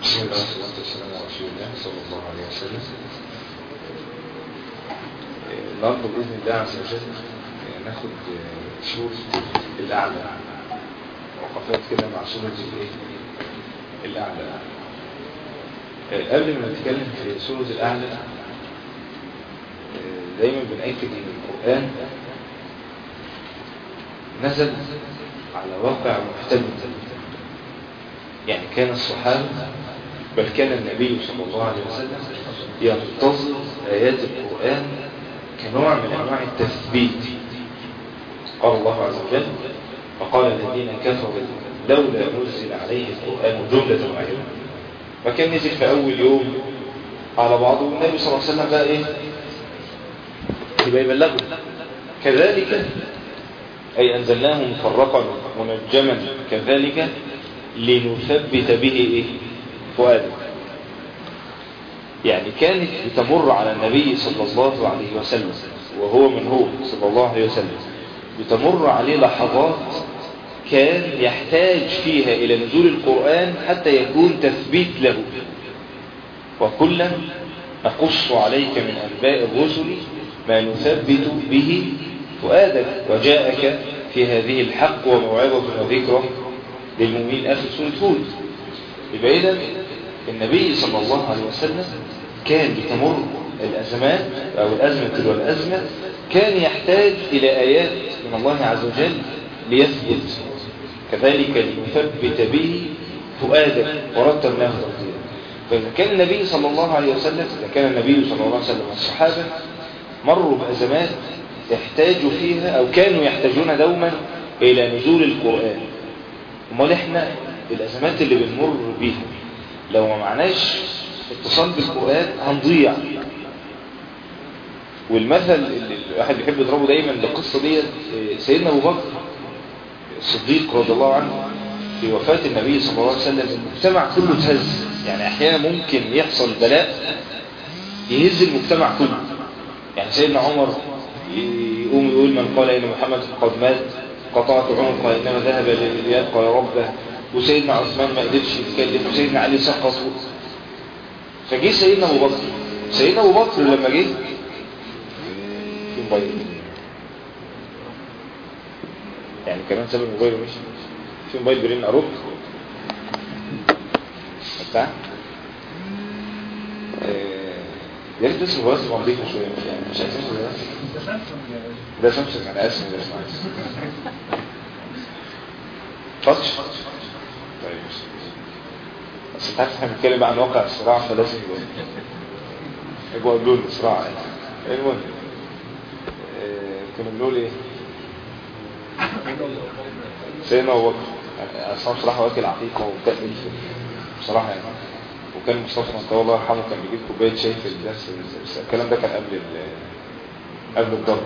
بسم الله والصلاة والسلام على رسول الله صلى الله عليه وسلم النهارده بإذن الله عز وجل ناخد سورة الأعلى وقفات كده مع سورة الإيه؟ الأعلى قبل ما نتكلم في سورة الأعلى دايما بنأكد إن القرآن نزل على واقع محتمل يعني كان الصحابة بل كان النبي صلى الله عليه وسلم ينتظر آيات القرآن كنوع من أنواع التثبيت قال الله عز وجل فقال الذين كفروا لولا نزل عليه القرآن جملة واحدة فكان نزل في أول يوم على بعضه والنبي صلى الله عليه وسلم بقى إيه يبقى يبلغه كذلك أي أنزلناه مفرقا منجما كذلك لنثبت به إيه؟ فؤادك يعني كانت بتمر على النبي صلى الله عليه وسلم وهو من هو صلى الله عليه وسلم بتمر عليه لحظات كان يحتاج فيها إلى نزول القرآن حتى يكون تثبيت له وكلا نقص عليك من أنباء الرسل ما نثبت به فؤادك وجاءك في هذه الحق وموعظة وذكرى للمؤمنين آخر سورة هود يبقى إذا النبي صلى الله عليه وسلم كان بتمر الأزمات أو الأزمة والأزمة كان يحتاج إلى آيات من الله عز وجل ليثبت كذلك لنثبت به فؤادك ورتبناه ترتيبا فإذا كان النبي صلى الله عليه وسلم إذا كان النبي صلى الله عليه وسلم والصحابة مروا بأزمات يحتاجوا فيها أو كانوا يحتاجون دوما إلى نزول القرآن امال احنا الأزمات اللي بنمر بيها لو ما معناش اتصال بالقرآن هنضيع والمثل اللي الواحد بيحب يضربه دايما للقصة دي سيدنا أبو بكر الصديق رضي الله عنه في وفاة النبي صلى الله عليه وسلم المجتمع كله اتهز يعني أحيانا ممكن يحصل بلاء يهز المجتمع كله يعني سيدنا عمر يقوم يقول من قال إن محمد قد مات قطعت عنقه إنما ذهب ليلقى ربه وسيدنا عثمان ما قدرش يتكلم وسيدنا علي سقط فجه سيدنا أبو بكر سيدنا أبو بكر لما جه في موبايل يعني كمان ساب الموبايل ومشي في موبايل بيرن أرد بتاع يا ريت بس الموبايل تبقى نضيفه شويه يعني مش عايزين ده سامسونج انا اسف ده اسمع تاتش طيب بس انت عارف احنا بنتكلم بقى عن واقع الصراع فلازم يبقى قبلوا الصراع يعني المهم كنا بنقول ايه سيدنا ابو بكر يعني اصلا بصراحه واكل عقيقه وكان بصراحه يعني وكان مصطفى انت الله يرحمه كان بيجيب كوبايه شاي في الدرس بس الكلام ده كان قبل قبل الضرب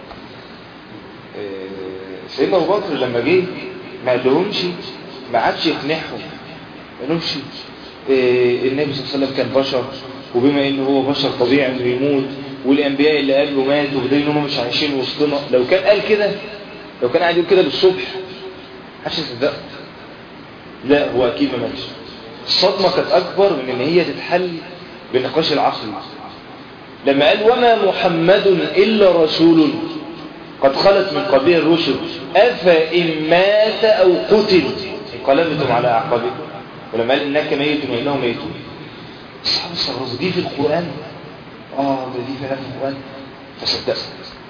سيدنا ابو بكر لما جه ما قالهمش ما عادش يقنعهم ما قالهمش النبي صلى الله عليه وسلم كان بشر وبما انه هو بشر طبيعي انه يموت والانبياء اللي قالوا ماتوا وبدليل ان هم مش عايشين وسطنا لو كان قال كده لو كان قاعد يقول كده بالصبح محدش يصدقه لا هو اكيد ما ماتش الصدمة كانت أكبر من إن هي تتحل بالنقاش العقلي لما قال وما محمد إلا رسول قد خلت من قبله الرسل أفإن مات أو قتل انقلبتم على أعقابكم ولما قال إنك ميت وإنهم ميتون الصحابة استغربوا دي في القرآن آه ده دي فعلا في القرآن فصدقوا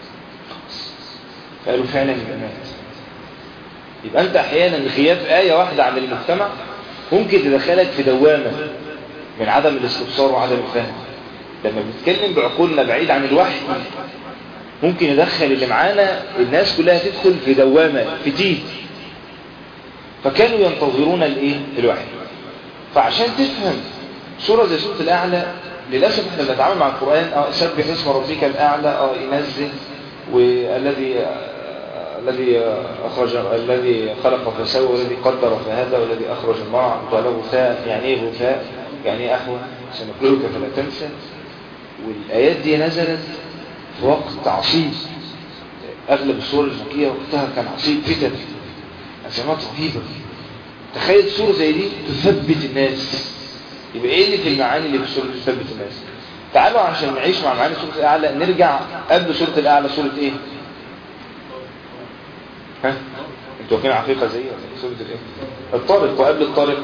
فقالوا فعلا يبقى مات يبقى أنت أحيانا غياب آية واحدة عن المجتمع ممكن تدخلك في دوامة من عدم الاستبصار وعدم الفهم لما بنتكلم بعقولنا بعيد عن الوحي ممكن يدخل اللي معانا الناس كلها تدخل في دوامة في تيت فكانوا ينتظرون الايه الوحي فعشان تفهم سورة زي سورة الأعلى للأسف احنا بنتعامل مع القرآن اه سبح اسم ربك الأعلى اه ينزل والذي الذي أخرج الذي خلق فسوى والذي قدر فهدى والذي أخرج المرعى وله غثاء يعني إيه غثاء يعني إيه أحوى سنقلك فلا تنسى والآيات دي نزلت في وقت عصيب أغلب السور المكية وقتها كان عصيب فتن أزمات رهيبة تخيل سورة زي دي تثبت الناس يبقى ايه اللي في المعاني اللي في سورة تثبت الناس تعالوا عشان نعيش مع معاني سورة الأعلى نرجع قبل سورة الأعلى سورة ايه ها انتوا واخدين عقيقة زي ولا سورة الايه الطارق وقبل الطارق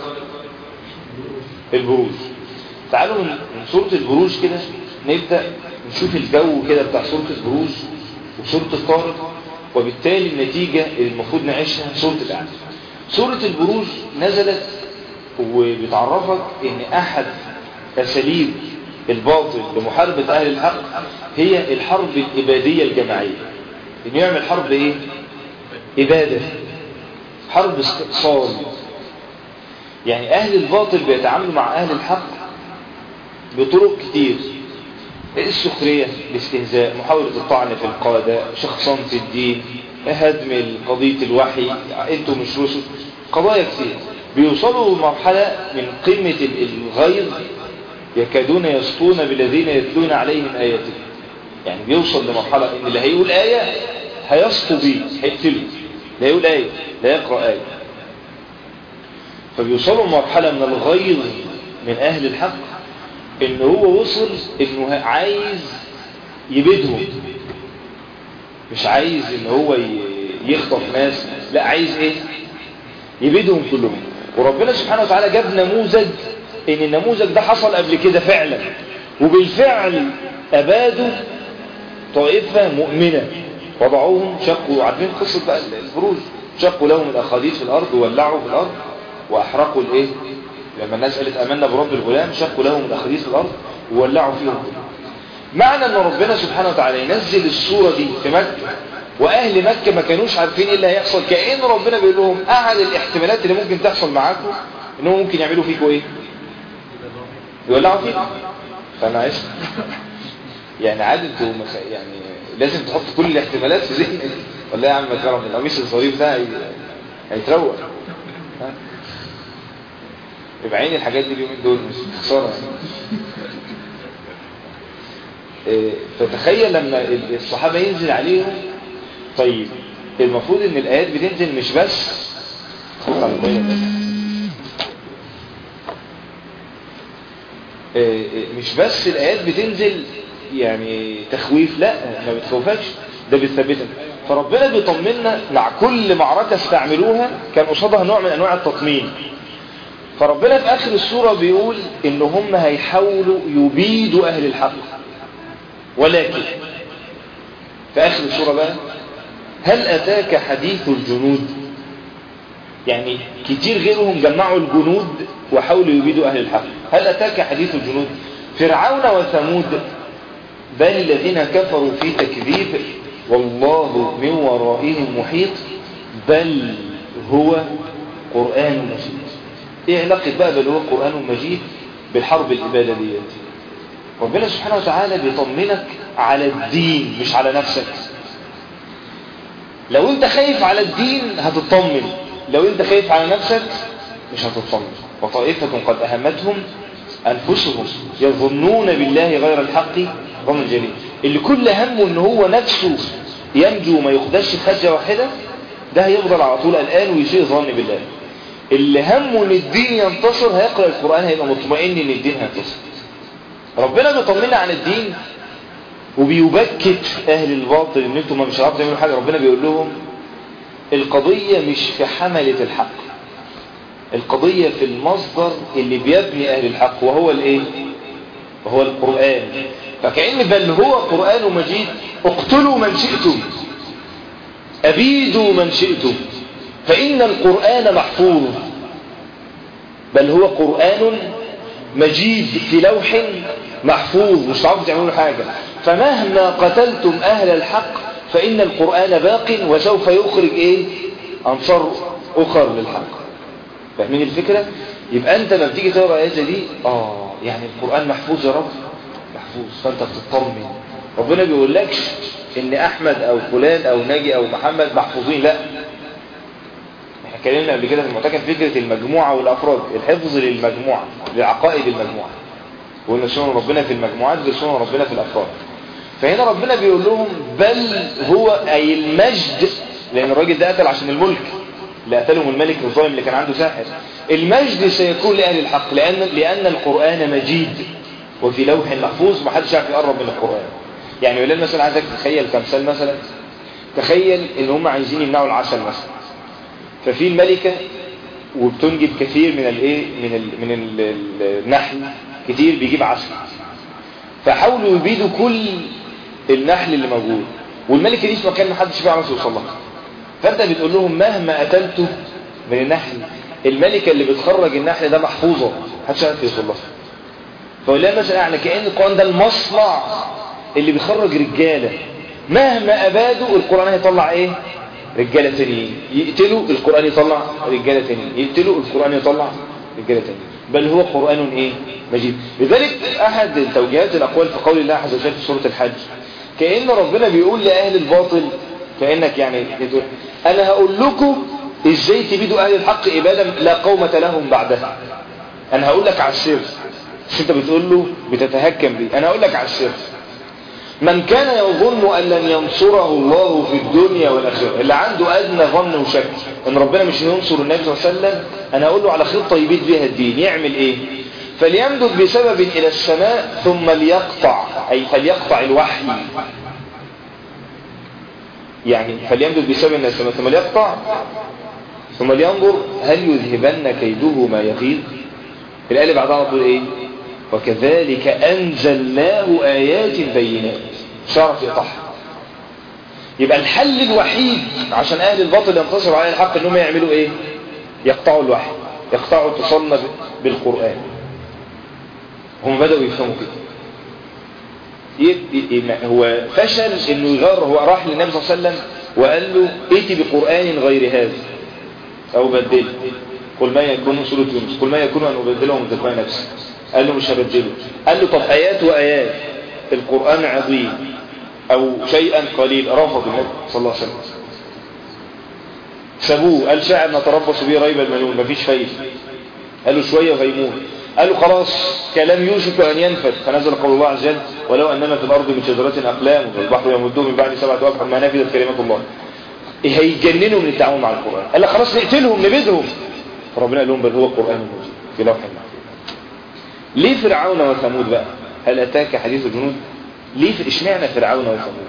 البروج تعالوا من من سورة البروج كده نبدأ نشوف الجو كده بتاع سورة البروج وسورة الطارق وبالتالي النتيجة اللي المفروض نعيشها سورة الأعلى سورة البروج نزلت وبتعرفك ان احد اساليب الباطل لمحاربة اهل الحق هي الحرب الابادية الجماعية انه يعمل حرب ايه ابادة حرب استئصال يعني اهل الباطل بيتعاملوا مع اهل الحق بطرق كتير السخرية الاستهزاء محاولة الطعن في القادة شخصان في الدين هدم قضية الوحي انتم مش رسل قضايا كتير بيوصلوا لمرحلة من قمة الغيظ يكادون يسطون بالذين يتلون عليهم آياته يعني بيوصل لمرحلة ان اللي هيقول آية هيسطو بيه هيقتله لا يقول آية لا يقرأ آية فبيوصلوا لمرحلة من الغيظ من أهل الحق ان هو وصل انه عايز يبيدهم مش عايز ان هو يخطف ناس لا عايز ايه يبيدهم كلهم وربنا سبحانه وتعالى جاب نموذج ان النموذج ده حصل قبل كده فعلا وبالفعل ابادوا طائفة مؤمنة وضعوهم شقوا عارفين قصة بقى البروج شقوا لهم الاخاديد في الارض وولعوا في الارض واحرقوا الايه لما الناس قالت امنا برب الغلام شقوا لهم الاخاديد في الارض وولعوا فيهم معنى ان ربنا سبحانه وتعالى ينزل الصورة دي في مكة واهل مكة ما كانوش عارفين ايه اللي هيحصل كأن ربنا بيقول لهم احد الاحتمالات اللي ممكن تحصل معاكم انهم ممكن يعملوا فيكم ايه يولعوا فيكم فانا عايز يعني عادي انتوا مخ... يعني لازم تحط كل الاحتمالات في ذهنك والله يا عم كرم القميص الظريف ده هي... هيتروق ها؟ يبقى عين الحاجات دي اليومين دول مش خساره يعني فتخيل لما الصحابة ينزل عليهم طيب المفروض ان الايات بتنزل مش بس مش بس الايات بتنزل يعني تخويف لا ما بتخوفكش ده بتثبتك فربنا بيطمنا مع كل معركة استعملوها كان قصادها نوع من انواع التطمين فربنا في اخر السورة بيقول ان هم هيحاولوا يبيدوا اهل الحق ولكن في آخر السورة بقى هل أتاك حديث الجنود يعني كتير غيرهم جمعوا الجنود وحاولوا يبيدوا أهل الحق هل أتاك حديث الجنود فرعون وثمود بل الذين كفروا في تكذيب والله من ورائهم محيط بل هو قرآن مجيد ايه علاقة بقى بل هو قرآن مجيد بالحرب الإبادة ديت ربنا سبحانه وتعالى بيطمنك على الدين مش على نفسك لو انت خايف على الدين هتطمن لو انت خايف على نفسك مش هتطمن وطائفة قد أهمتهم أنفسهم يظنون بالله غير الحق ظن الجليل اللي كل همه ان هو نفسه ينجو وما يخدش خدجة واحدة ده هيفضل على طول الآن ويسيء ظن بالله اللي همه ان الدين ينتصر هيقرأ القرآن هيبقى مطمئن ان الدين هينتصر ربنا بيطمنا عن الدين وبيبكت اهل الباطل ان انتم مش هتعرفوا تعملوا حاجه ربنا بيقول لهم القضيه مش في حمله الحق القضيه في المصدر اللي بيبني اهل الحق وهو الايه وهو القران فكأن بل هو قران مجيد اقتلوا من شئتم ابيدوا من شئتم فان القران محفوظ بل هو قران مجيد في لوح محفوظ مش هتعرفوا تعملوا حاجة فمهما قتلتم أهل الحق فإن القرآن باق وسوف يخرج إيه أنصار أخر للحق فاهمين الفكرة يبقى أنت لما بتيجي تقرأ آيات دي آه يعني القرآن محفوظ يا رب محفوظ فأنت بتطمن ربنا بيقول لكش إن أحمد أو فلان أو ناجي أو محمد محفوظين لا احنا اتكلمنا قبل كده في المعتكف فكرة المجموعة والأفراد الحفظ للمجموعة لعقائد المجموعة وقلنا سنن ربنا في المجموعات غير سنن ربنا في الأفراد فهنا ربنا بيقول لهم بل هو أي المجد لأن الراجل ده قتل عشان الملك اللي قتلهم الملك الظالم اللي كان عنده ساحر المجد سيكون لأهل الحق لأن, لأن القرآن مجيد وفي لوح محفوظ ما حدش يعرف يقرب من القرآن يعني ولله مثلا عايزك تتخيل كمثال مثلا تخيل ان هم عايزين يمنعوا العسل مثلا ففي الملكة وبتنجب كثير من الايه من ال من ال النحل كتير بيجيب عسل فحاولوا يبيدوا كل النحل اللي موجود والملكة دي في مكان ما حدش بيعرف يوصل لها فانت بتقول لهم مهما قتلته من النحل الملكة اللي بتخرج النحل ده محفوظة محدش عارف يوصل لها فقول لها مثلا يعني كأن القرآن ده المصنع اللي بيخرج رجالة مهما أبادوا القرآن هيطلع ايه رجالة تانيين يقتلوا القرآن يطلع رجالة تانيين يقتلوا القرآن يطلع رجالة تانيين بل هو قرآن ايه مجيد لذلك احد التوجيهات الاقوال في قول الله عز وجل في سورة الحج كأن ربنا بيقول لأهل الباطل كأنك يعني تقول انا هقول لكم ازاي تبيدوا اهل الحق ابادا لا قومة لهم بعدها انا هقول لك على السر مش انت بتقول له بتتهكم بيه انا هقول لك على السر من كان يظن أن لن ينصره الله في الدنيا والآخرة اللي عنده أدنى ظن وشك أن ربنا مش ينصر النبي صلى الله عليه وسلم أنا أقول له على خطة يبيد بها الدين يعمل إيه فليمدد بسبب إلى السماء ثم ليقطع أي فليقطع الوحي يعني فليمدد بسبب إلى السماء ثم ليقطع ثم لينظر هل يذهبن كيده ما يغيظ الآية اللي بعدها تقول إيه وكذلك أنزلناه آيات بينات شرف يطح يبقى الحل الوحيد عشان أهل الباطل ينتصروا على الحق إنهم يعملوا إيه يقطعوا الوحي يقطعوا اتصالنا بالقرآن هم بدأوا يفهموا كده هو فشل انه يغير هو راح للنبي صلى الله عليه وسلم وقال له ائتي بقرآن غير هذا او بدله قل ما يكون سورة يونس قل ما يكون ان ابدله من تلقاء نفسي قال له مش هبدله قال له طب آيات وآيات القرآن عظيم أو شيئا قليل رفض النبي صلى الله عليه وسلم سابوه قال شاعر نتربص به ريب المنون مفيش فايدة قال له شوية وهيموت قال له خلاص كلام يوشك أن ينفذ فنزل قول الله عز وجل ولو أننا في الأرض من شجرة أقلام والبحر يمده من بعد سبعة أبحر ما نفذت كلمات الله هيجننوا من التعاون مع القرآن قال لك خلاص نقتلهم نبذهم فربنا قال لهم بل هو قرآن مجيد في لوح المحفوظ ليه فرعون وثمود بقى هل أتاك حديث الجنود ليه اشمعنى فرعون وثمود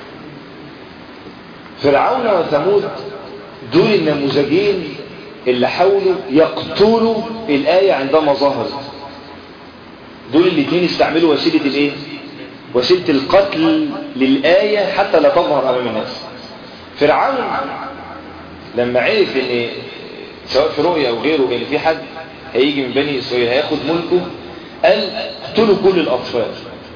فرعون وثمود دول النموذجين اللي حاولوا يقتلوا الآية عندما ظهرت دول الاثنين استعملوا وسيلة الايه وسيلة القتل للآية حتى لا تظهر أمام الناس فرعون لما عرف ان سواء في رؤية او غيره ان في حد هيجي من بني اسرائيل هياخد ملكه قال اقتلوا كل الاطفال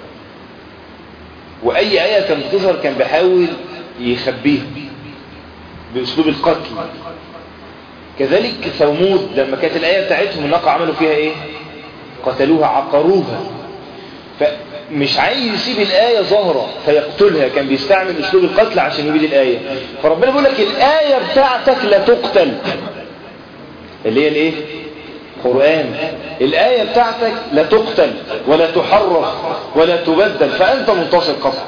واي آية كانت تظهر كان بيحاول يخبيها باسلوب القتل كذلك ثمود لما كانت الآية بتاعتهم الناقة عملوا فيها ايه قتلوها عقروها فمش عايز يسيب الآية ظاهرة فيقتلها كان بيستعمل اسلوب القتل عشان يبيد الآية فربنا بيقول لك الآية بتاعتك لا تقتل اللي هي الايه قرآن الآية بتاعتك لا تقتل ولا تحرف ولا تبدل فأنت منتصر قصر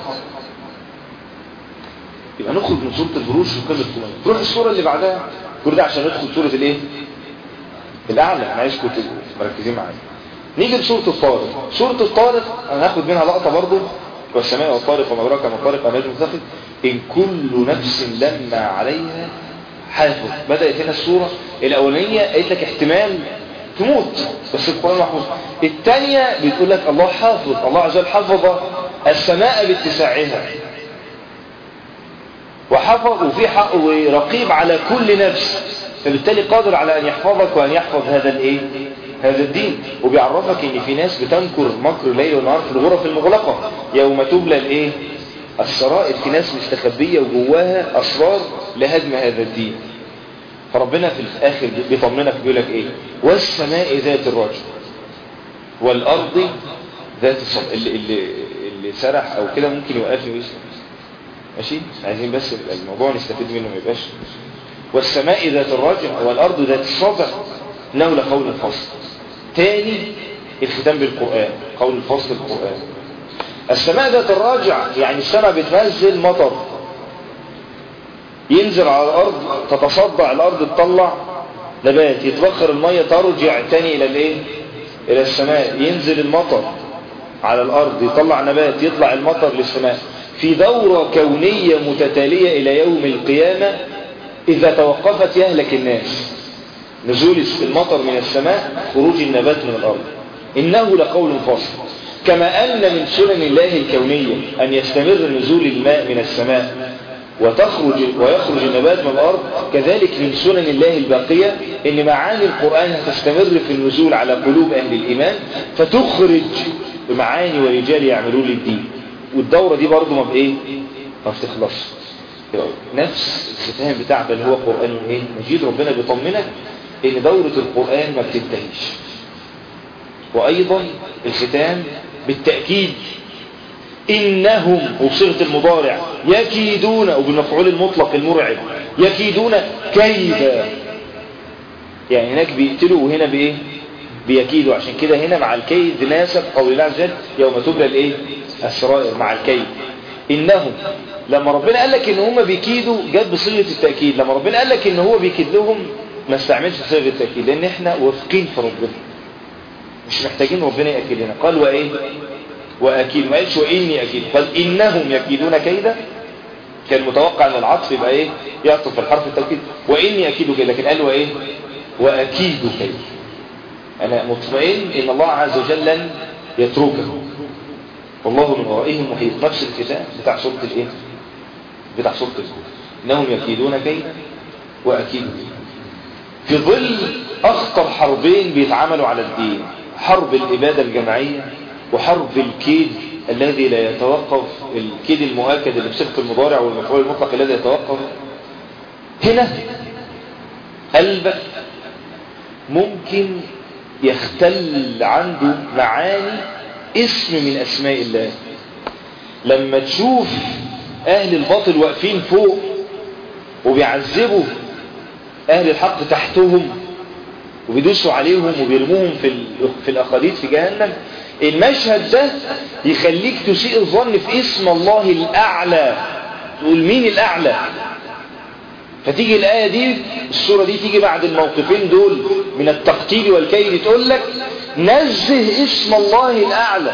يبقى نخرج من سورة البروج ونكمل القرآن نروح السورة اللي بعدها كل ده عشان ندخل سورة الايه الأعلى معيشكم مركزين معايا نيجي لسورة الطارق سورة الطارق هناخد منها لقطة برضو والسماء والطارق وما أدراك ما الطارق والنجم الثاقب إن كل نفس لما عليها حافظ بدأت هنا السورة الأولانية قالت لك احتمال تموت بس القرآن محفوظ الثانية بتقول لك الله حافظ الله عز وجل حفظ السماء باتساعها وحفظ وفي حق ورقيب على كل نفس فبالتالي قادر على أن يحفظك وأن يحفظ هذا الايه هذا الدين وبيعرفك ان في ناس بتنكر مكر الليل والنهار في الغرف المغلقة يوم تبلى الايه السرائر في ناس مستخبية وجواها اسرار لهدم هذا الدين فربنا في الاخر بيطمنك بيقول لك ايه والسماء ذات الرجل والارض ذات الصمت اللي, اللي, اللي سرح او كده ممكن يوقفني ويسمع ماشي عايزين بس الموضوع نستفيد منه ما يبقاش والسماء ذات الرجل والارض ذات الصدع لولا قول الفصل تاني الختام بالقرآن قول الفصل القرآن السماء ذات الراجع يعني السماء بتنزل مطر ينزل على الأرض تتصدع الأرض تطلع نبات يتبخر المية ترجع تاني إلى الإيه إلى السماء ينزل المطر على الأرض يطلع نبات يطلع المطر للسماء في دورة كونية متتالية إلى يوم القيامة إذا توقفت يهلك الناس نزول المطر من السماء خروج النبات من الأرض إنه لقول فصل كما أن من سنن الله الكونية أن يستمر نزول الماء من السماء وتخرج ويخرج النبات من الأرض كذلك من سنن الله الباقية أن معاني القرآن هتستمر في النزول على قلوب أهل الإيمان فتخرج معاني ورجال يعملون للدين والدورة دي برضه ما بإيه ما بتخلص نفس الختام بتاع بل هو قرآن ايه مجيد ربنا بيطمنك ان دورة القرآن ما بتنتهيش وايضا الختام بالتأكيد انهم وبصيغة المضارع يكيدون وبالمفعول المطلق المرعب يكيدون كيدا يعني هناك بيقتلوا وهنا بايه بيكيدوا عشان كده هنا مع الكيد ناسب قول الله عز وجل يوم تبلى الايه السرائر مع الكيد انهم لما ربنا قال لك ان هم بيكيدوا جت بصيغه التاكيد لما ربنا قال لك ان هو بيكيد لهم ما استعملش صيغه التاكيد لان احنا واثقين في ربنا مش محتاجين ربنا ياكد لنا قال وايه واكيد ما قالش واني اكيد قال انهم يكيدون كيدا كان متوقع ان العطف يبقى ايه يعطف الحرف التوكيد واني اكيد كيدا لكن قال وايه واكيد كيدا انا مطمئن ان الله عز وجل لن يتركه والله من ورائهم محيط نفس الكتاب بتاع سورة الايه بتاع سورة الكون انهم يكيدون كيدا واكيد في ظل اخطر حربين بيتعاملوا على الدين حرب الابادة الجماعية وحرب الكيد الذي لا يتوقف الكيد المؤكد اللي بصيغه المضارع والمفعول المطلق الذي يتوقف هنا قلبك ممكن يختل عنده معاني اسم من اسماء الله لما تشوف اهل الباطل واقفين فوق وبيعذبوا اهل الحق تحتهم وبيدوسوا عليهم وبيرموهم في في الاخاديد في جهنم المشهد ده يخليك تسيء الظن في اسم الله الاعلى تقول مين الاعلى فتيجي الآية دي السورة دي تيجي بعد الموقفين دول من التقتيل والكيد تقول لك نزه اسم الله الأعلى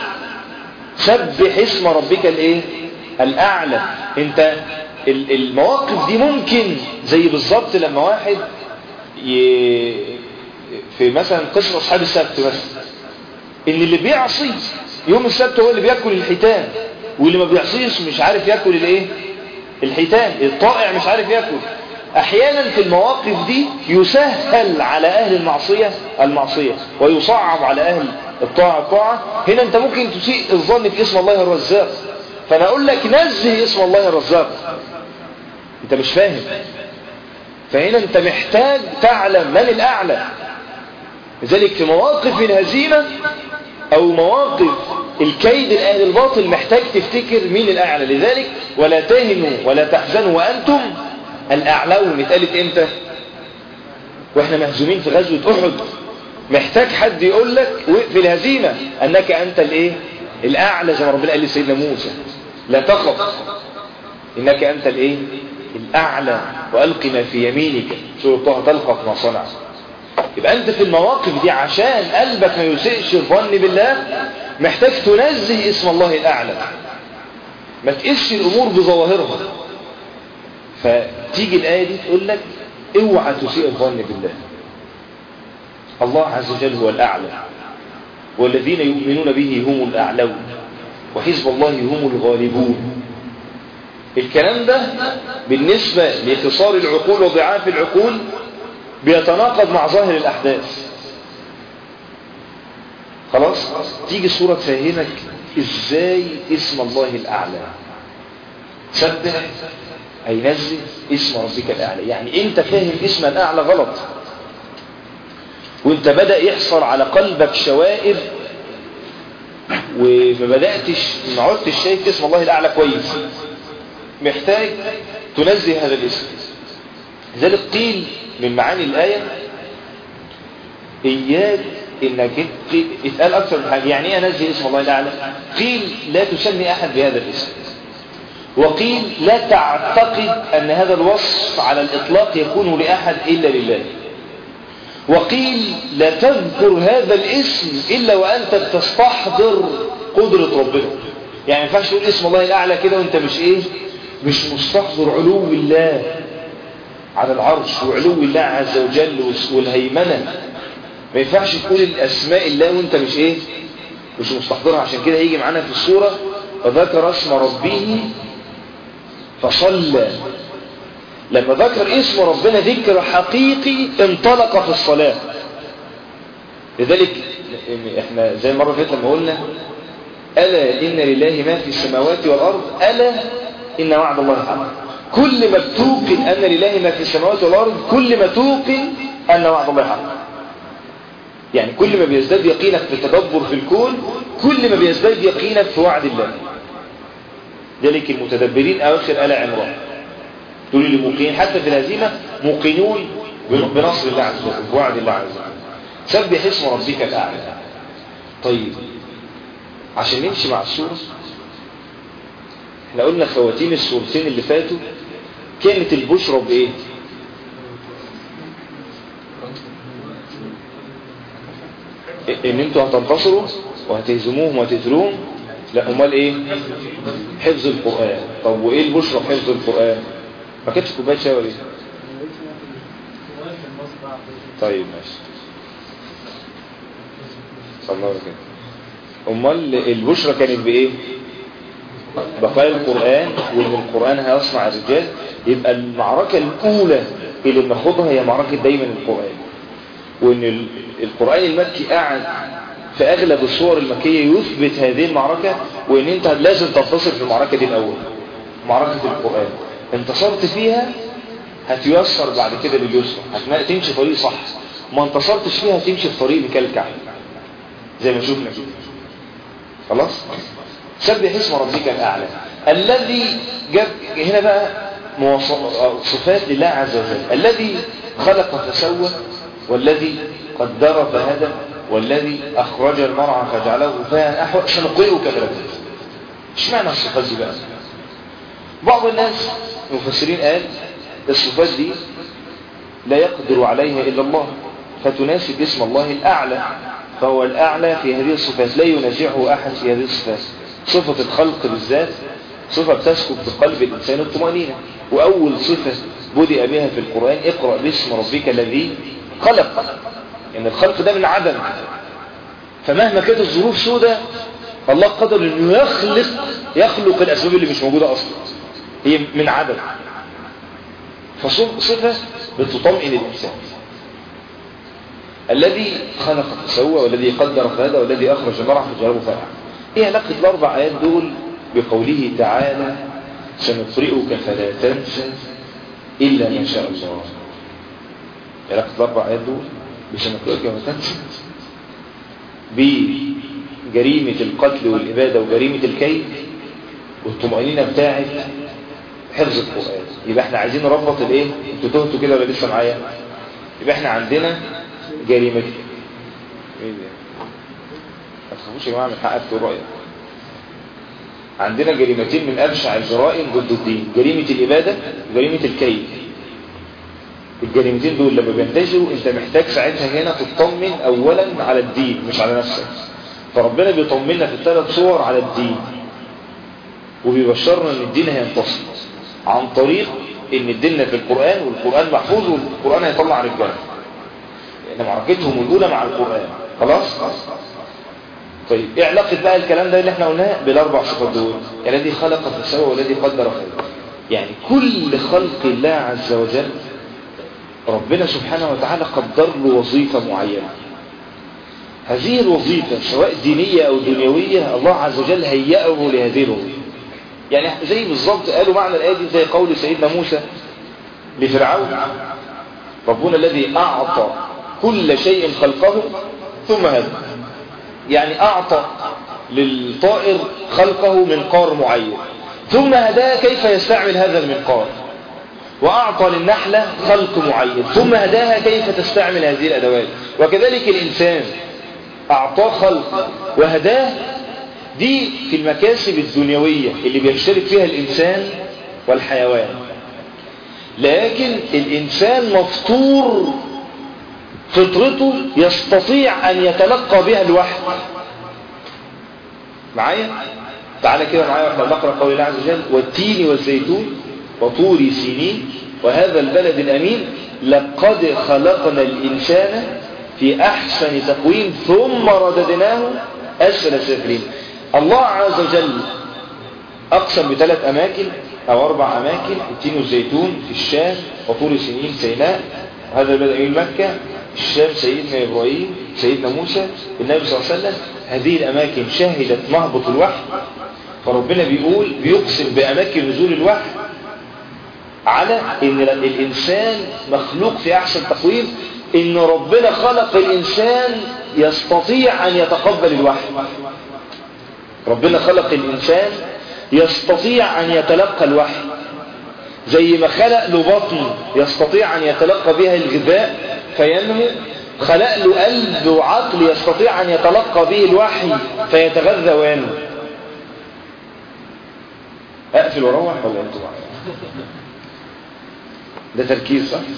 سبح اسم ربك الايه الأعلى انت المواقف دي ممكن زي بالظبط لما واحد ي... في مثلا قصة أصحاب السبت مثلا ان اللي بيعصي يوم السبت هو اللي بياكل الحيتان واللي ما بيعصيش مش عارف ياكل الايه الحيتان الطائع مش عارف ياكل احيانا في المواقف دي يسهل على اهل المعصية المعصية ويصعب على اهل الطاعة الطاعة هنا انت ممكن تسيء الظن في اسم الله الرزاق فانا اقول لك نزه اسم الله الرزاق انت مش فاهم فهنا انت محتاج تعلم من الاعلى لذلك في مواقف الهزيمة او مواقف الكيد الاهل الباطل محتاج تفتكر مين الاعلى لذلك ولا تهنوا ولا تحزنوا وانتم الاعلون اتقالت امتى واحنا مهزومين في غزوة احد محتاج حد يقول لك في الهزيمة انك انت الايه الاعلى زي ما ربنا قال لسيدنا موسى لا تخف انك انت الايه الاعلى والق ما في يمينك سورة طه تلقف ما صنع يبقى انت في المواقف دي عشان قلبك ما يسيئش الظن بالله محتاج تنزه اسم الله الاعلى ما تقيسش الامور بظواهرها فتيجي الايه دي تقول لك اوعى تسيء الظن بالله الله عز وجل هو الاعلى والذين يؤمنون به هم الاعلون وحزب الله هم الغالبون الكلام ده بالنسبة لاختصار العقول وضعاف العقول بيتناقض مع ظاهر الأحداث خلاص تيجي الصورة تفهمك ازاي اسم الله الأعلى سبح أي نزل اسم ربك الأعلى يعني انت فاهم اسم الأعلى غلط وانت بدأ يحصل على قلبك شوائب وما بدأتش ما عدتش شايف اسم الله الأعلى كويس محتاج تنزه هذا الاسم لذلك قيل من معاني الآية إياك إنك اتقال أكثر من حاجة يعني إيه أنزه اسم الله الأعلى قيل لا تسمي أحد بهذا الاسم وقيل لا تعتقد أن هذا الوصف على الإطلاق يكون لأحد إلا لله وقيل لا تذكر هذا الاسم إلا وأنت بتستحضر قدرة ربنا يعني ما ينفعش تقول اسم الله الأعلى كده وأنت مش إيه مش مستحضر علو الله على العرش وعلو الله عز وجل والهيمنة ما ينفعش تقول الأسماء الله وأنت مش إيه مش مستحضرها عشان كده يجي معانا في الصورة وذكر اسم ربه فصلى لما ذكر اسم ربنا ذكر حقيقي انطلق في الصلاة لذلك احنا زي المرة فاتت لما قلنا ألا إن لله ما في السماوات والأرض ألا إن وعد الله حق كل ما بتوقن أن لله ما في السماوات والأرض كل ما توقن أن وعد الله حق يعني كل ما بيزداد يقينك في التدبر في الكون كل ما بيزداد يقينك في وعد الله ذلك المتدبرين أواخر آل عمران دول اللي موقنين حتى في الهزيمة موقنون بنصر الله عز وجل بوعد الله عز وجل سبح اسم ربك الأعلى طيب عشان نمشي مع السورة احنا قلنا خواتيم السورتين اللي فاتوا كانت البشرى بإيه ان انتوا هتنتصروا وهتهزموهم وهتقتلوهم لا امال ايه حفظ القرآن طب وايه البشرى في حفظ القرآن ما كانتش كوبايه شاي ولا ايه طيب ماشي صلى الله عليه امال البشرى كانت بايه بقايا القرآن وان القرآن هيصنع الرجال يبقى المعركة الاولى اللي بناخدها هي معركة دايما القرآن وان القرآن المكي قاعد في اغلب الصور المكية يثبت هذه المعركة وان انت لازم تنتصر في المعركة دي الاول معركة القرآن انتصرت فيها هتيسر بعد كده لليسر هتمشي طريق صح ما انتصرتش فيها هتمشي في طريق مكلكع زي ما شفنا كده خلاص سبح اسم ربك الاعلى الذي جاب هنا بقى صفات لله عز وجل الذي خلق فسوى والذي قدر فهدى والذي أخرج المرعى فجعله فيها أحوى سنقرئك فلا تنسى ايش معنى الصفات دي بقى بعض الناس المفسرين قال الصفات دي لا يقدر عليها إلا الله فتناسب اسم الله الأعلى فهو الأعلى في هذه الصفات لا ينازعه أحد في هذه الصفات صفة الخلق بالذات صفة بتسكب في قلب الإنسان الطمأنينة وأول صفة بدأ بها في القرآن اقرأ باسم ربك الذي خلق ان يعني الخلق ده من عدم فمهما كانت الظروف سودة الله قدر انه يخلق يخلق الاسباب اللي مش موجودة اصلا هي من عدم فصفة بتطمئن الانسان الذي خلق فسوى والذي قدر فهدى والذي اخرج المرعى فجعله فاعل ايه علاقة الاربع ايات دول بقوله تعالى سنقرئك فلا تنسى الا ما شاء الله علاقة الاربع ايات دول بسنقرئك وما تنسى بجريمة القتل والإبادة وجريمة الكيد والطمأنينة بتاعت حفظ القرآن يبقى احنا عايزين نربط الايه انتوا تهتوا كده ولا لسه معايا يبقى احنا عندنا جريمة ايه ده ما تخافوش يا جماعه من حقك تقول رايك عندنا جريمتين من ابشع الجرائم ضد الدين جريمة الإبادة وجريمة الكيد الجريمتين دول لما بينتشروا انت محتاج ساعتها هنا تطمن اولا على الدين مش على نفسك فربنا بيطمنا في الثلاث صور على الدين وبيبشرنا ان الدين هينتصر عن طريق ان الدين في القرآن والقرآن محفوظ والقرآن هيطلع رجاله لان معركتهم الاولى مع القرآن خلاص طيب ايه علاقة بقى الكلام ده اللي احنا قلناه بالاربع صفات دول الذي خلق فسوى والذي قدر فهدى يعني كل خلق الله عز وجل ربنا سبحانه وتعالى قدر له وظيفة معينة هذه الوظيفة سواء دينية أو دنيوية الله عز وجل هيأه لهذه الوظيفة يعني زي بالظبط قالوا معنى الآية دي زي قول سيدنا موسى لفرعون ربنا الذي أعطى كل شيء خلقه ثم هدى يعني أعطى للطائر خلقه منقار معين ثم هداه كيف يستعمل هذا المنقار وأعطى للنحلة خلق معين ثم هداها كيف تستعمل هذه الأدوات وكذلك الإنسان أعطاه خلق وهداه دي في المكاسب الدنيوية اللي بيشترك فيها الإنسان والحيوان لكن الإنسان مفطور فطرته يستطيع أن يتلقى بها الوحي معايا تعالى كده معايا واحنا نقرأ قول الله عز وجل والتين والزيتون وطور سينين وهذا البلد الأمين لقد خلقنا الإنسان في أحسن تقويم ثم رددناه أسفل سافلين الله عز وجل أقسم بثلاث أماكن أو أربع أماكن التين والزيتون في الشام وطور سنين سيناء هذا البلد من مكة الشام سيدنا إبراهيم سيدنا موسى النبي صلى الله عليه وسلم هذه الأماكن شهدت مهبط الوحي فربنا بيقول بيقسم بأماكن نزول الوحي على ان الانسان مخلوق في احسن تقويم ان ربنا خلق الانسان يستطيع ان يتقبل الوحي ربنا خلق الانسان يستطيع ان يتلقى الوحي زي ما خلق له بطن يستطيع ان يتلقى بها الغذاء فينمو خلق له قلب وعقل يستطيع ان يتلقى به الوحي فيتغذى وينمو اقفل واروح ولا انتوا معايا ده تركيز صح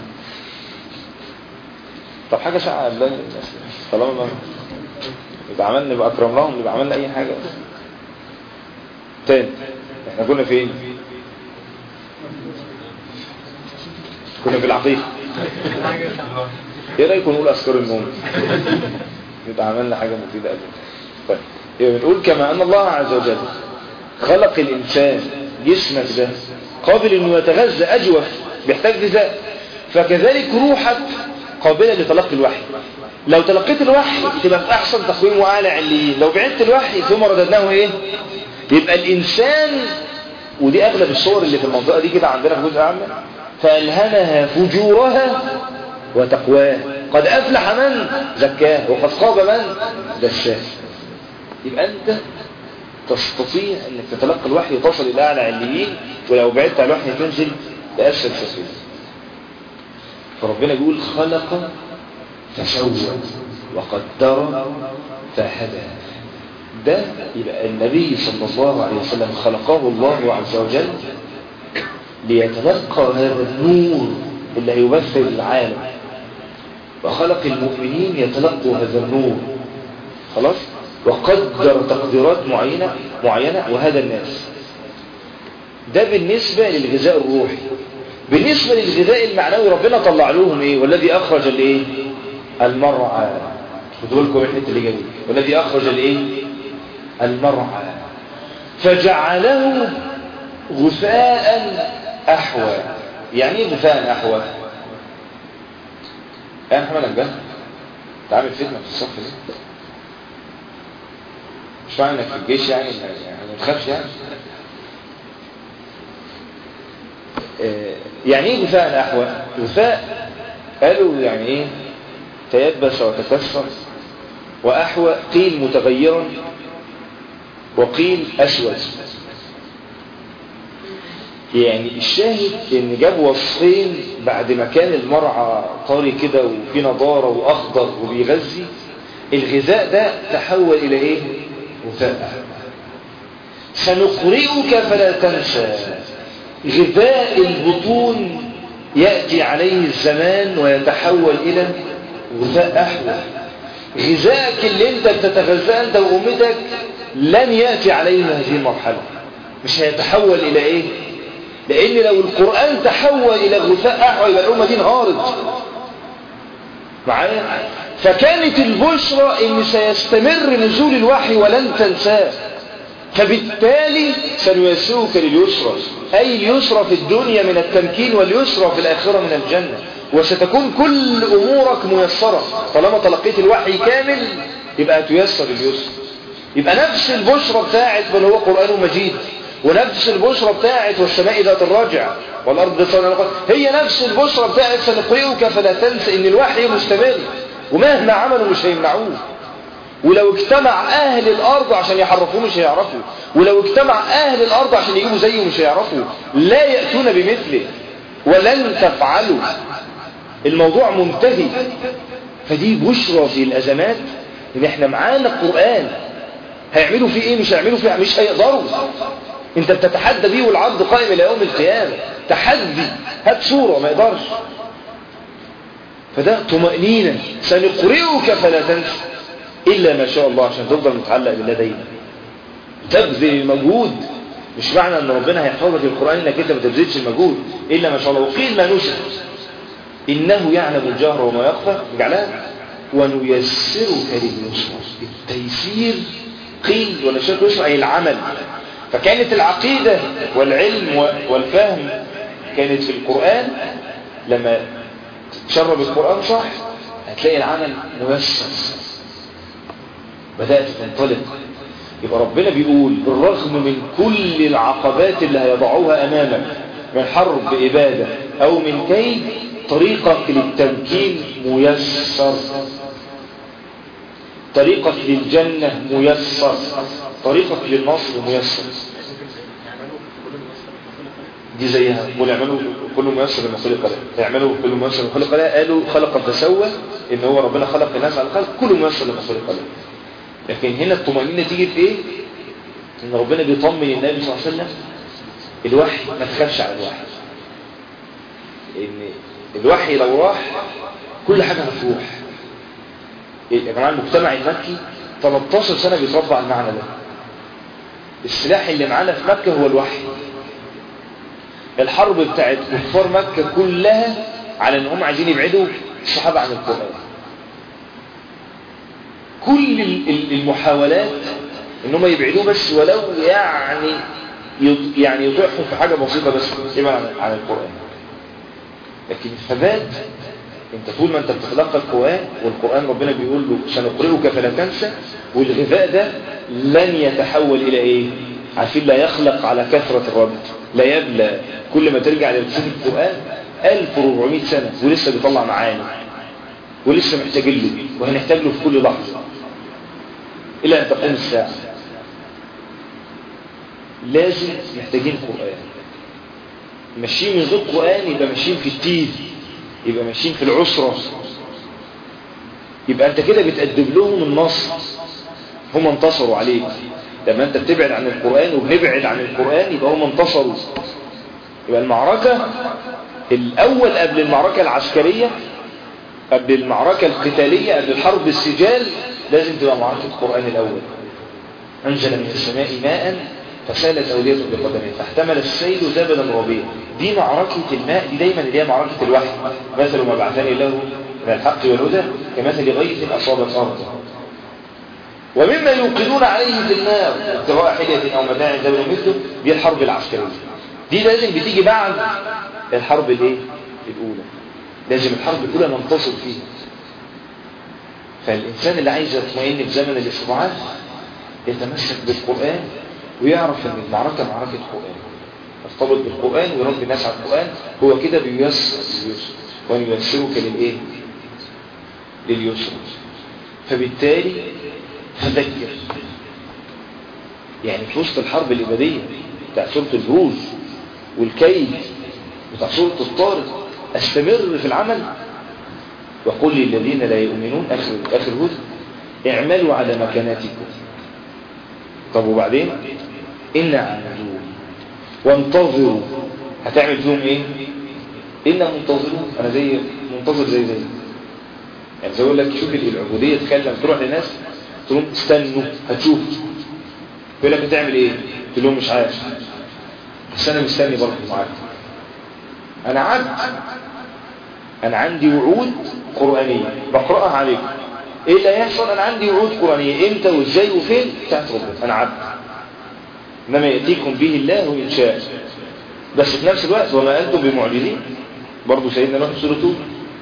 طب حاجة ساعة قبل الناس طالما ما يبقى عملنا يبقى أكرمناهم يبقى عملنا أي حاجة تاني احنا كنا فين كنا في العقيقة ايه رأيكم نقول أذكار النوم يبقى عملنا حاجة مفيدة قبل طيب يبقى بنقول كما أن الله عز وجل خلق الإنسان جسمك ده قابل انه يتغذى أجوف بيحتاج غذاء فكذلك روحك قابلة لتلقي الوحي لو تلقيت الوحي تبقى في أحسن تقويم وأعلى عليين لو بعدت الوحي ثم رددناه إيه يبقى الإنسان ودي أغلب الصور اللي في المنطقة دي كده عندنا في جزء عامة فألهمها فجورها وتقواها قد أفلح من زكاه وقد خاب من دشاه يبقى أنت تستطيع أنك تتلقى الوحي وتصل إلى أعلى عليين ولو بعدت عن الوحي تنزل لأسفل سفلين فربنا بيقول خلق فسوى وقدر فهدى ده يبقى النبي صلى الله عليه وسلم خلقه الله عز وجل ليتلقى هذا النور اللي هيمثل العالم وخلق المؤمنين يتلقوا هذا النور خلاص وقدر تقديرات معينة معينة وهذا الناس ده بالنسبة للغذاء الروحي بالنسبة للغذاء المعنوي ربنا طلع لهم ايه والذي اخرج الايه المرعى خدوا لكم الحته اللي جايه والذي اخرج الايه المرعى فجعله غثاء احوى يعني ايه غثاء احوى يا محمد الجهل تعمل فتنه في الصف ده مش معنى انك في الجيش يعني يعني ما تخافش يعني يعني ايه غثاء احوى غثاء قالوا يعني ايه تيبس وتكسر واحوى قيل متغيرا وقيل اسود يعني الشاهد ان جاب وصفين بعد ما كان المرعى طري كده وفي نضاره واخضر وبيغذي الغذاء ده تحول الى ايه غثاء احوى سنقرئك فلا تنسى غذاء البطون يأتي عليه الزمان ويتحول إلى غذاء أحوى غذائك اللي انت بتتغذى انت وأمتك لن يأتي عليه هذه المرحلة مش هيتحول إلى إيه لأن لو القرآن تحول إلى غثاء أحوى يبقى الأمة دي انهارت معايا فكانت البشرى ان سيستمر نزول الوحي ولن تنساه فبالتالي سنيسرك لليسرى أي اليسرى في الدنيا من التمكين واليسرى في الآخرة من الجنة وستكون كل أمورك ميسرة طالما تلقيت الوحي كامل يبقى تيسر اليسر يبقى نفس البشرى بتاعت بل هو قرآن مجيد ونفس البشرى بتاعت والسماء ذات الراجع والأرض ذات الرجع هي نفس البشرى بتاعت سنقرئك فلا تنسى إن الوحي مستمر ومهما عملوا مش هيمنعوه ولو اجتمع أهل الأرض عشان يحرفوه مش هيعرفوا ولو اجتمع أهل الأرض عشان يجيبوا زيه مش هيعرفوا لا يأتون بمثله ولن تفعلوا الموضوع منتهي فدي بشرى في الأزمات إن احنا معانا القرآن هيعملوا فيه ايه مش هيعملوا فيه مش هيقدروا انت بتتحدى بيه والعرض قائم الى يوم القيامة تحدي هات صورة ما يقدرش فده طمأنينة سنقرئك فلا تنسى إلا ما شاء الله عشان تفضل متعلق بالله دايما تبذل مجهود مش معنى ان ربنا هيحفظك القرآن انك انت ما تبذلش المجهود إلا ما شاء الله وقيل ما نشر إنه يعلم الجهر وما يخفى جعلها ونيسرك لليسر التيسير قيل ولا شك يسمع أي العمل فكانت العقيدة والعلم والفهم كانت في القرآن لما تشرب القرآن صح هتلاقي العمل ميسر بدأت تنطلق يبقى ربنا بيقول بالرغم من كل العقبات اللي هيضعوها أمامك من حرب إبادة أو من كيد طريقك للتمكين ميسر طريقك للجنة ميسر طريقك للنصر ميسر دي زيها قول اعملوا كل ميسر لما خلق له اعملوا كل ميسر لما خلق له قالوا خلق فسوى ان هو ربنا خلق الناس على الخلق كل ميسر لما خلق له لكن هنا الطمأنينة تيجي في ايه ان ربنا بيطمن النبي صلى الله عليه وسلم الوحي ما تخافش على الوحي ان الوحي لو راح كل حاجة هتروح يا جماعة المجتمع المكي 13 سنة بيتربى على المعنى ده السلاح اللي معانا في مكة هو الوحي الحرب بتاعت كفار مكة كلها على ان هم عايزين يبعدوا الصحابة عن القرآن كل المحاولات ان هم يبعدوه بس ولو يعني يعني يطيحوا في حاجة بسيطة بس يبعد عن القرآن لكن الثبات انت طول ما انت بتتلقى القرآن والقرآن ربنا بيقول له سنقرئك فلا تنسى والغذاء ده لن يتحول الى ايه عارفين لا يخلق على كثرة الرد لا يبلى كل ما ترجع لرسول القرآن 1400 سنة ولسه بيطلع معاني ولسه محتاجين له وهنحتاج له في كل لحظة إلى أن تقوم الساعة لازم محتاجين قرآن ماشيين من غير قرآن يبقى ماشيين في التيه يبقى ماشيين في العسرة يبقى أنت كده بتقدم لهم النصر هم انتصروا عليك لما أنت بتبعد عن القرآن وبنبعد عن القرآن يبقى هم انتصروا يبقى المعركة الأول قبل المعركة العسكرية قبل المعركة القتالية قبل الحرب السجال لازم تبقى معركة القرآن الأول أنزل من السماء ماء فسالت أودية بقدمه فاحتمل السيل زبدا ربيع دي معركة الماء دي دايما اللي هي معركة الوحي مثل ما بعثني له من الحق والهدى كمثل غيث أصابت أرضه ومما يوقدون عليه في النار ابتغاء حلية أو متاع زبد مثله دي الحرب العسكرية دي لازم بتيجي بعد الحرب الايه الأولى لازم الحرب الأولى ننتصر فيها فالإنسان اللي عايز يطمئن في زمن الاستضعاف يتمسك بالقرآن ويعرف ان المعركة معركة قرآن ارتبط بالقرآن ويربي الناس على القرآن هو كده بييسر اليسر وان ييسرك للايه لليسر فبالتالي فذكر يعني في وسط الحرب الإبادية بتاع سورة البروج والكيد بتاع سورة الطارق استمر في العمل وقل للذين لا يؤمنون آخر, آخر هود اعملوا على مكاناتكم طب وبعدين إنا عاملون وانتظروا هتعمل فيهم ايه إنا منتظرون أنا زي منتظر زي زي يعني زي اقول لك شوف العبودية تكلم تروح لناس تقول لهم استنوا هتشوف يقول لك هتعمل ايه تقول لهم مش عارف بس انا مستني برضه معاك انا عبد انا عندي وعود قرآنية بقرأها عليكم ايه اللي هيحصل انا عندي وعود قرآنية امتى وازاي وفين بتاعت ربنا انا عبد انما يأتيكم به الله ان شاء بس في نفس الوقت وما انتم بمعجزين برضه سيدنا نوح سورة هود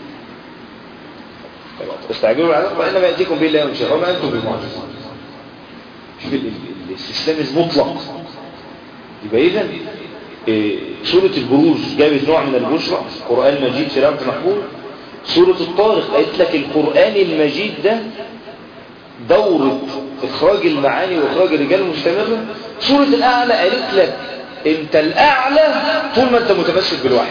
استعجلوا العذاب وانما يأتيكم به الله ان شاء وما انتم بمعجزين شوف الاستسلام المطلق يبقى اذا إيه سورة البروج جابت نوع من البشرى قرآن مجيد في لوح محفوظ سورة الطارق قالت لك القرآن المجيد ده دورة إخراج المعاني وإخراج الرجال مستمرة سورة الأعلى قالت لك أنت الأعلى طول ما أنت متمسك بالوحي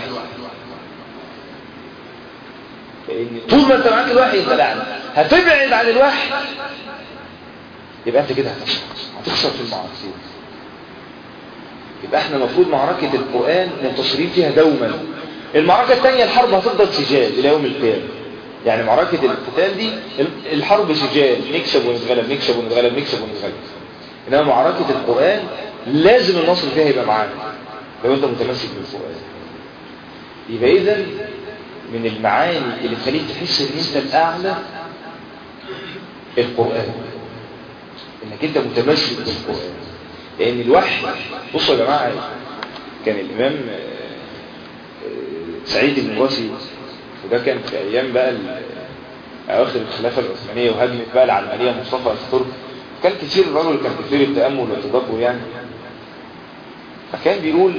طول ما أنت معاك الوحي أنت الأعلى هتبعد عن الوحي يبقى انت كده هتخسر هتخسر في المعركتين يبقى احنا المفروض معركة القرآن منتصرين فيها دوما المعركة الثانية الحرب هتفضل سجال إلى يوم القيامة يعني معركة القتال دي الحرب سجال نكسب ونتغلب نكسب ونتغلب نكسب ونتغلب إنما معركة القرآن لازم النصر فيها يبقى معانا لو أنت متمسك بالقرآن يبقى إذا من المعاني اللي تخليك تحس إن أنت الأعلى القرآن إنك أنت متمسك بالقرآن لأن الوحي بصوا يا جماعة كان الإمام سعيد بن راسي وده كان في أيام بقى أواخر الخلافة العثمانية وهجمت بقى العلمانية مصطفى أتاتورك كان كثير الرجل كان كثير التأمل والتدبر يعني فكان بيقول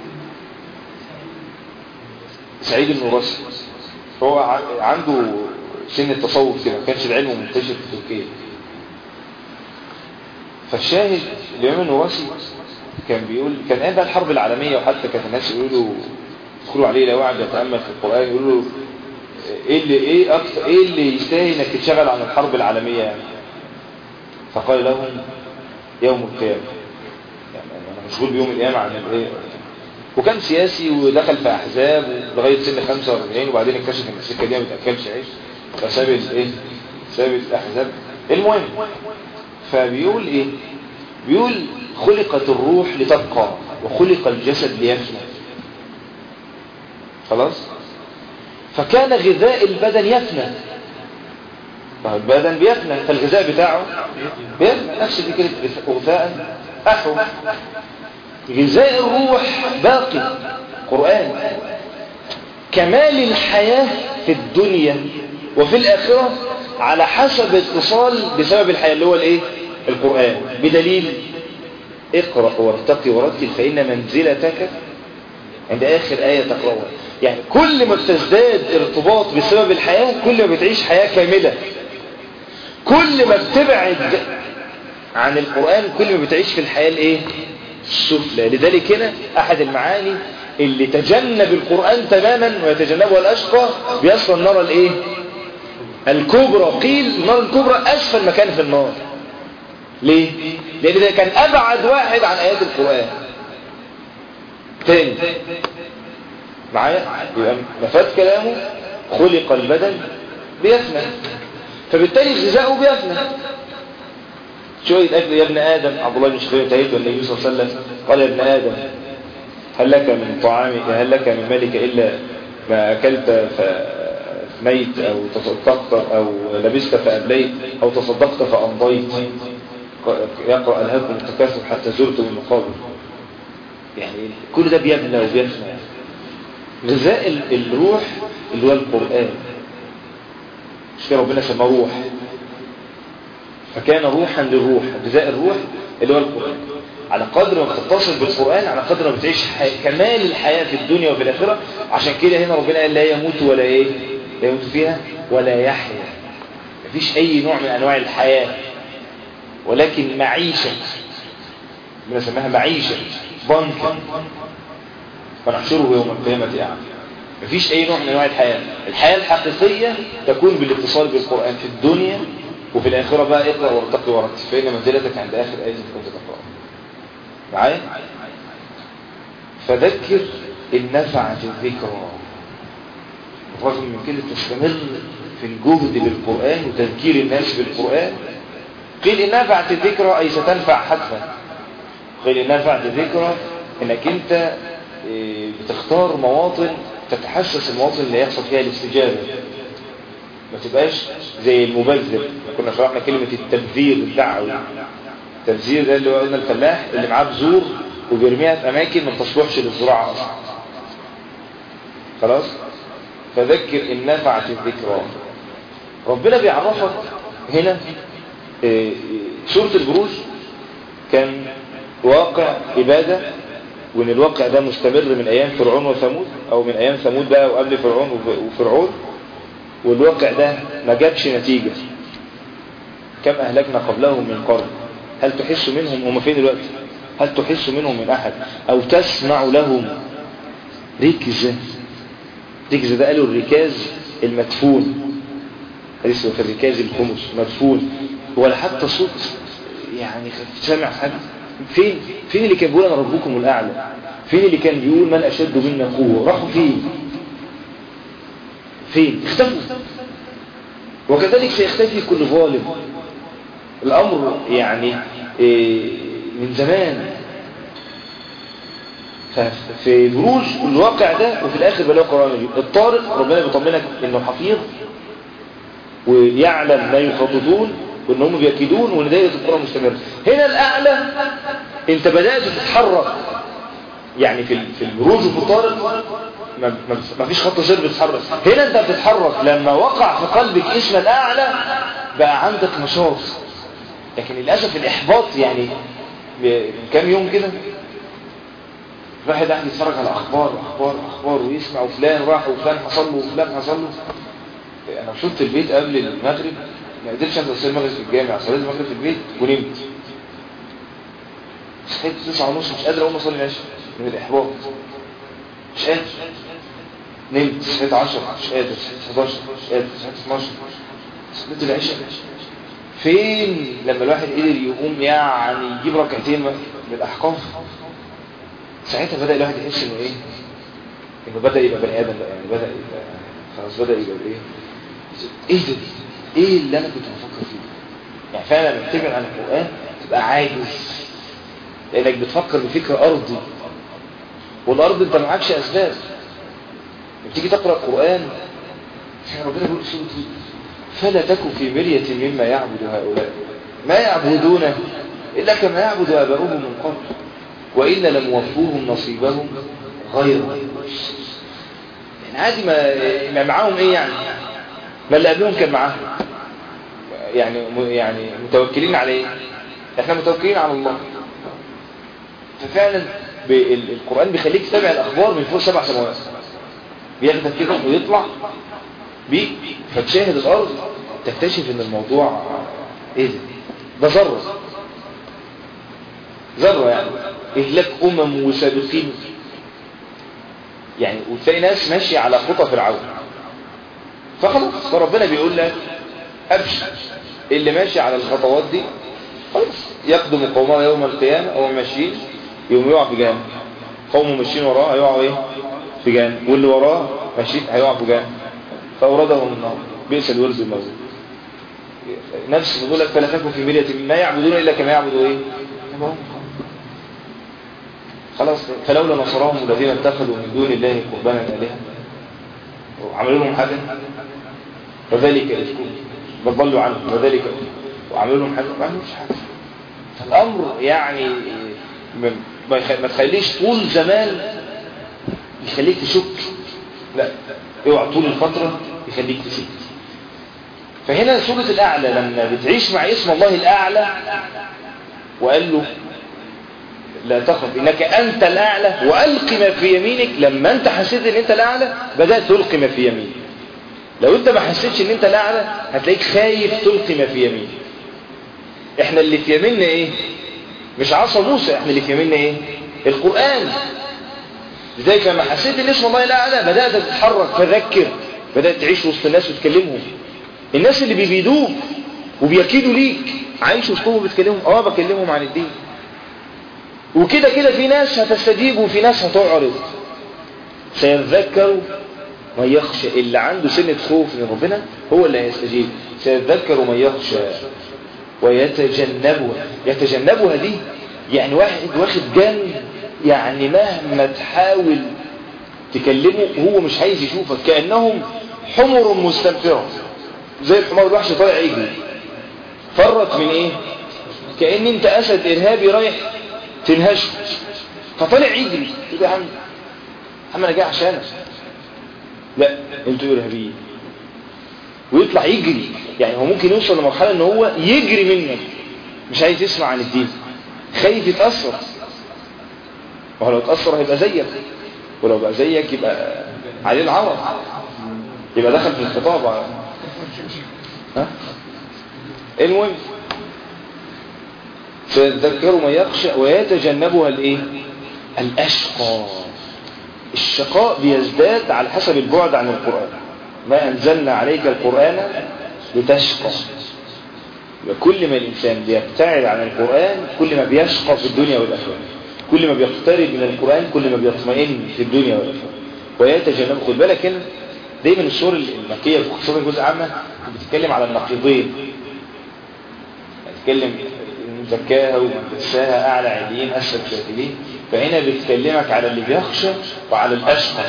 سعيد بن راسي هو عنده سن التصوف كده ما كانش العلم منتشر في تركيا فالشاهد الإمام النوراسي كان بيقول كان قاعد بقى الحرب العالمية وحتى كان الناس يقولوا يدخلوا عليه لو قاعد يتأمل في القرآن يقولوا له ايه اللي ايه اكتر ايه اللي يستاهل انك تشتغل عن الحرب العالمية يعني فقال لهم يوم القيامة يعني انا مشغول بيوم القيامة عن الايه وكان سياسي ودخل في احزاب لغاية سن 45 وبعدين اكتشف ان السكة دي ما بتاكلش عيش فساب الايه ساب الاحزاب المهم فبيقول ايه بيقول خلقت الروح لتبقى وخلق الجسد ليفنى خلاص فكان غذاء البدن يفنى البدن بيفنى فالغذاء بتاعه بيفنى نفس فكرة غذاء أحو غذاء الروح باقي قرآن كمال الحياة في الدنيا وفي الآخرة على حسب اتصال بسبب الحياة اللي هو الايه القرآن بدليل اقرأ وارتقي ورتل فإن منزلتك عند آخر آية تقرأها يعني كل ما بتزداد ارتباط بسبب الحياة كل ما بتعيش حياة كاملة كل ما بتبعد عن القرآن كل ما بتعيش في الحياة الايه السفلى لذلك هنا أحد المعاني اللي تجنب القرآن تماما ويتجنبها الأشقى بيصل النار الايه الكبرى قيل النار الكبرى أسفل مكان في النار ليه؟ لأن ده كان أبعد واحد عن آيات القرآن تاني معايا يبقى مفاد كلامه خلق البدن بيفنى فبالتالي غذاؤه بيفنى شوية أكل يا ابن آدم عبد الله بن شخير انتهيت والنبي صلى الله عليه وسلم قال يا ابن آدم هل لك من طعامك هل لك من مالك إلا ما أكلت فميت أو تصدقت أو لبست فأبليت أو تصدقت فأمضيت يقرأ ألهاكم التكاثر حتى زرتم المقابر يعني كل ده بيبنى وبيفنى غذاء الروح اللي هو القرآن مش كده ربنا سماه روح فكان روحا للروح غذاء الروح اللي هو القرآن على قدر ما بتتصل بالقرآن على قدر ما بتعيش حي... كمال الحياة في الدنيا وفي الآخرة عشان كده هنا ربنا قال لا يموت ولا ايه لا يموت فيها ولا يحيا مفيش أي نوع من أنواع الحياة ولكن معيشة بنسميها معيشة ضنكا فنحشره يوم القيامة أعمى مفيش أي نوع من أنواع الحياة الحياة الحقيقية تكون بالاتصال بالقرآن في الدنيا وفي الآخرة بقى اقرأ وارتقي ورتل فإن منزلتك عند آخر آية كنت تقرأ معايا فذكر إن نفعت الذكرى رغم من كده تستمر في الجهد بالقرآن وتذكير الناس بالقرآن قيل إن نفعت الذكرى أي ستنفع حتما قيل إن نفعت الذكرى إنك أنت بتختار مواطن تتحسس المواطن اللي يحصل فيها الاستجابة ما تبقاش زي المبذر كنا شرحنا كلمة التبذير الدعوي التبذير ده اللي هو قلنا الفلاح اللي معاه بذور وبيرميها في أماكن ما تصلحش للزراعة أصلا خلاص فذكر إن نفعت الذكرى ربنا بيعرفك هنا سورة البروج كان واقع إبادة وإن الواقع ده مستمر من أيام فرعون وثمود أو من أيام ثمود بقى وقبل فرعون وفرعون والواقع ده ما جابش نتيجة كم أهلكنا قبلهم من قرن هل تحس منهم هم فين دلوقتي هل تحس منهم من أحد أو تسمع لهم ركزة ركزة ده قالوا الركاز المدفون حديث في الركاز الخمس مدفون ولا حتى صوت يعني سامع حاجة فين فين اللي كان بيقول انا ربكم الاعلى فين اللي كان بيقول من اشد منا قوه راحوا فين فين اختفوا وكذلك سيختفي كل ظالم الامر يعني إيه من زمان في بروج الواقع ده وفي الاخر بلاقي قرآن الطارق ربنا بيطمنك انه حفيظ ويعلم ما يخططون وان هم بيكيدون وان دايره القرى مستمره هنا الاعلى انت بدات تتحرك يعني في في البروج وفي الطارق ما فيش خط سير بيتحرك هنا انت بتتحرك لما وقع في قلبك اسم الاعلى بقى عندك نشاط لكن للاسف الاحباط يعني من كام يوم كده الواحد قاعد يتفرج على اخبار اخبار اخبار ويسمع وفلان راح وفلان حصل له وفلان حصل له انا وصلت البيت قبل المغرب ما قدرتش انزل اصلي المغرب في الجامع صليت المغرب في البيت ونمت صحيت 9 ونص مش قادر اقوم اصلي العشاء من الاحباط مش قادر نمت صحيت 10 مش قادر صحيت 11 مش قادر صحيت 12 صليت العشاء فين لما الواحد قدر يقوم يعني يجيب ركعتين من الاحقاف ساعتها بدأ الواحد يحس انه ايه انه بدأ يبقى بني ادم بقى يعني بدأ يبقى خلاص بدأ يبقى ايه ايه ده ايه اللي انا كنت بفكر فيه يعني فعلا لما بتبعد عن القرآن تبقى عاجز لانك بتفكر بفكر ارضي والارض انت معكش اسباب بتيجي تقرأ القرآن ربنا بيقول سورة فلا تكن في مرية مما يعبد هؤلاء ما يعبدون إلا كما يعبد آباؤهم من قبل وإن لم وفوهم نصيبهم غير يعني عادي ما معاهم ايه يعني ما اللي قبلهم كان معاهم يعني يعني متوكلين على ايه احنا متوكلين على الله ففعلا القرآن بيخليك تتابع الأخبار من فوق سبع سماوات بياخدك كده ويطلع بيك فتشاهد الأرض تكتشف ان الموضوع ايه ده ده ذره ذره يعني إهلاك أمم وسابقين يعني وتلاقي ناس ماشية على خطى فرعون فخلاص فربنا بيقول لك أبشر اللي ماشي على الخطوات دي خلاص يقدم قومه يوم القيامة أو ماشيين يوم يقع في جهنم قوم ماشيين وراه هيقعوا ايه في جهنم واللي وراه ماشيين هيقع في جهنم فأوردهم النار بئس الورد الموجود نفس بيقول لك فلا تكن في مرية ما يعبدون إلا كما يعبدوا ايه خلاص فلولا نصرهم الذين اتخذوا من دون الله قربانا آلهة وعملوا لهم حاجة وذلك إفكون بل ضلوا عنه وذلك وعملوا لهم حاجة ما عملوش حاجة فالأمر يعني ما تخليش طول زمان يخليك تشك لا اوعى طول الفترة يخليك تشك فهنا سورة الأعلى لما بتعيش مع اسم الله الأعلى وقال له لا تخف انك انت الاعلى والق ما في يمينك لما انت حسيت ان انت الاعلى بدات تلقي ما في يمينك لو انت ما حسيتش ان انت الاعلى هتلاقيك خايف تلقي ما في يمينك احنا اللي في يميننا ايه مش عصا موسى احنا اللي في يميننا ايه القران لذلك لما حسيت ان اسم الله الاعلى بدات تتحرك فذكر بدات تعيش وسط الناس وتكلمهم الناس اللي بيبيدوك وبيكيدوا ليك عايش وسطهم وبتكلمهم اه بكلمهم عن الدين وكده كده في ناس هتستجيب وفي ناس هتعرض سيذكر من يخشى اللي عنده سنة خوف من ربنا هو اللي هيستجيب سيذكر من يخشى ويتجنبها يتجنبها دي يعني واحد واخد جن يعني مهما تحاول تكلمه هو مش عايز يشوفك كأنهم حمر مستنفرة زي الحمار الوحش طالع يجري فرت من ايه كأن انت اسد ارهابي رايح تنهشه فطلع يجري يقول يا عم عم انا جاي عشانك لا انتوا ارهابيين ويطلع يجري يعني هو ممكن يوصل لمرحلة ان هو يجري منك مش عايز يسمع عن الدين خايف يتأثر وهو لو اتأثر هيبقى زيك ولو بقى زيك يبقى عليه العرض يبقى دخل في الخطاب ها المهم فيذكر من يخشى ويتجنبها الايه الاشقى الشقاء بيزداد على حسب البعد عن القرآن ما أنزلنا عليك القرآن لتشقى كل ما الإنسان بيبتعد عن القرآن كل ما بيشقى في الدنيا والآخرة كل ما بيقترب من القرآن كل ما بيطمئن في الدنيا والآخرة ويتجنب خد بالك هنا دايما السور المكية خصوصا الجزء عامة بتتكلم على النقيضين بتتكلم من زكاها ومن دساها أعلى عاليين أسفل كاتبين فهنا بتكلمك على اللي بيخشى وعلى الأشقى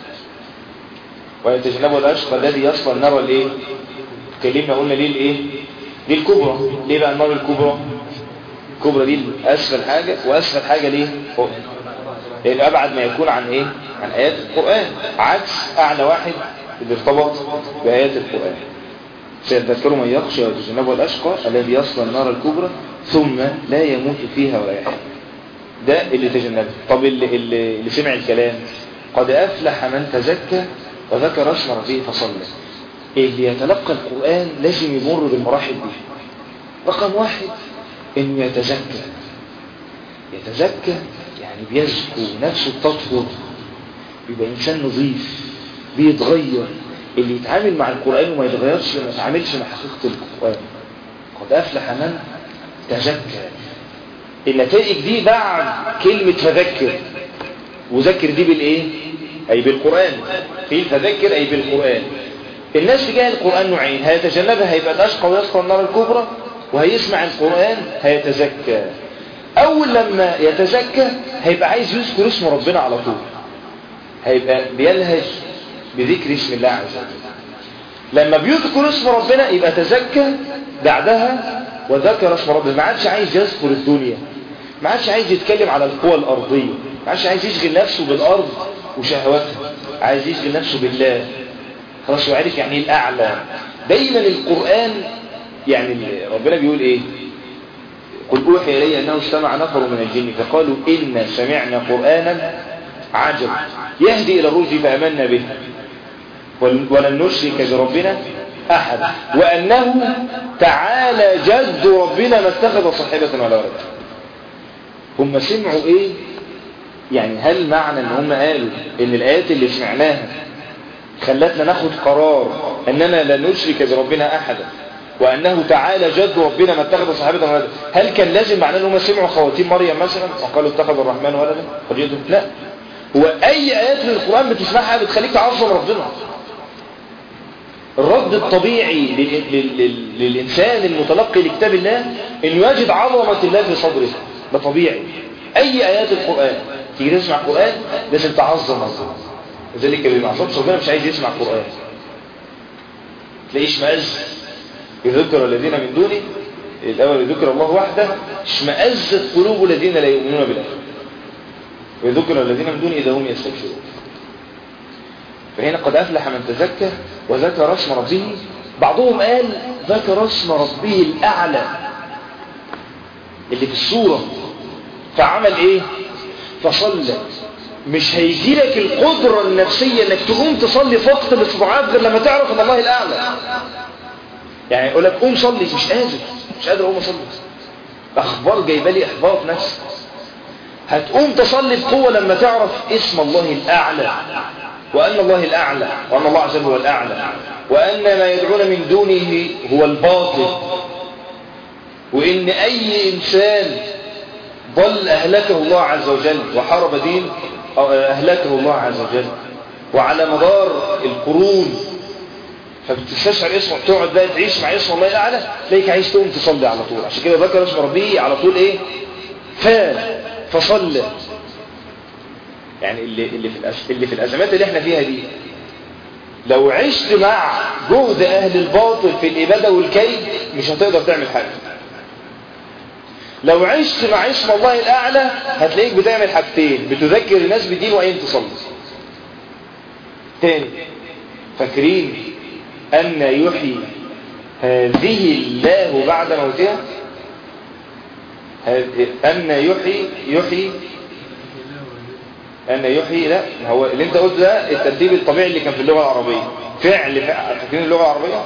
ويتجنبه الأشقى الذي يصل النار الايه اتكلمنا قلنا ليه الايه ليه الكبرى ليه بقى النار الكبرى الكبرى دي أسفل حاجة وأسفل حاجة ليه فوق لأن أبعد ما يكون عن إيه عن آيات القرآن عكس أعلى واحد اللي ارتبط بآيات القرآن سيذكر من يخشى ويتجنبه الأشقى الذي يصل النار الكبرى ثم لا يموت فيها ولا يحيى ده اللي تجنبه طب اللي, اللي, اللي سمع الكلام قد أفلح من تزكى وذكر اسم ربه فصلى اللي يتلقى القرآن لازم يمر بالمراحل دي رقم واحد انه يتزكى يتزكى يعني بيزكو نفسه تطهر يبقى انسان نظيف بيتغير اللي يتعامل مع القرآن وما يتغيرش ما يتعاملش مع حقيقة القرآن قد أفلح من تزكى النتائج دي بعد كلمة فذكر وذكر دي بالايه اي بالقرآن قيل فذكر اي بالقرآن الناس تجاه القرآن نوعين هيتجنبها هيبقى الأشقى ويصفى النار الكبرى وهيسمع القرآن هيتزكى أول لما يتزكى هيبقى عايز يذكر اسم ربنا على طول هيبقى بيلهج بذكر اسم الله عز وجل لما بيذكر اسم ربنا يبقى تزكى بعدها وذكر اسم ربنا ما عادش عايز يذكر الدنيا ما عادش عايز يتكلم على القوى الأرضية ما عادش عايز يشغل نفسه بالأرض وشهواتها عايز يشغل نفسه بالله خلاص وعرف يعني ايه الأعلى دايما القرآن يعني ربنا بيقول ايه قل أوحي إلي أنه استمع نفر من الجن فقالوا إن سمعنا قرآنا عجب يهدي إلى الرشد فأمنا به ولن نشرك بربنا أحد وأنه تعالى جد ربنا ما اتخذ صاحبة ولا ولد هم سمعوا إيه يعني هل معنى ان هم قالوا ان الآيات اللي سمعناها خلتنا ناخد قرار أننا لا نشرك بربنا أحدا وأنه تعالى جد ربنا ما اتخذ صاحبة ولدا هل كان لازم معناه أنهم سمعوا خواتيم مريم مثلا وقالوا اتخذ الرحمن ولدا قد لا هو أي آيات من القرآن بتسمعها بتخليك تعظم ربنا الرد الطبيعي للإنسان المتلقي لكتاب الله أنه يجد عظمة الله في صدره ده طبيعي أي آيات القرآن تيجي تسمع القرآن لازم تعظم ربنا لذلك اللي ما عصبش ربنا مش عايز يسمع القرآن تلاقيه اشمئز يذكر الذين من دونه الأول يذكر الله وحده اشمئزت قلوب الذين لا يؤمنون بالآخرة ويذكر الذين من دونه إذا هم يستبشرون فهنا قد أفلح من تزكى وذكر اسم ربه بعضهم قال ذكر اسم ربه الأعلى اللي في السورة فعمل ايه فصلى مش هيجي لك القدرة النفسية انك تقوم تصلي فقط الاستضعاف غير لما تعرف ان الله الاعلى يعني يقول لك قوم صلي مش قادر مش قادر اقوم اصلي اخبار جايبه لي احباط نفسي هتقوم تصلي بقوة لما تعرف اسم الله الاعلى وان الله الاعلى وان الله عز وجل هو الاعلى وان ما يدعون من دونه هو الباطل وان اي انسان ضل أهلكه الله عز وجل وحارب دين أهلكه الله عز وجل وعلى مدار القرون فبتستشعر اسمه تقعد بقى تعيش مع اسم الله الأعلى تلاقيك عايز تقوم تصلي على طول عشان كده ذكر اسم ربي على طول ايه فال فصلى يعني اللي, اللي, في الأز... اللي في الأزمات اللي احنا فيها دي لو عشت مع جهد أهل الباطل في الإبادة والكيد مش هتقدر تعمل حاجة لو عشت مع اسم الله الأعلى هتلاقيك بتعمل حاجتين بتذكر الناس بدين وأين تصلي تاني فاكرين أن يحيي هذه الله بعد موتها أن يحيي يحيي أن يحيي لا هو اللي انت قلت ده الترتيب الطبيعي اللي كان في اللغة العربية فعل فاكرين اللغة العربية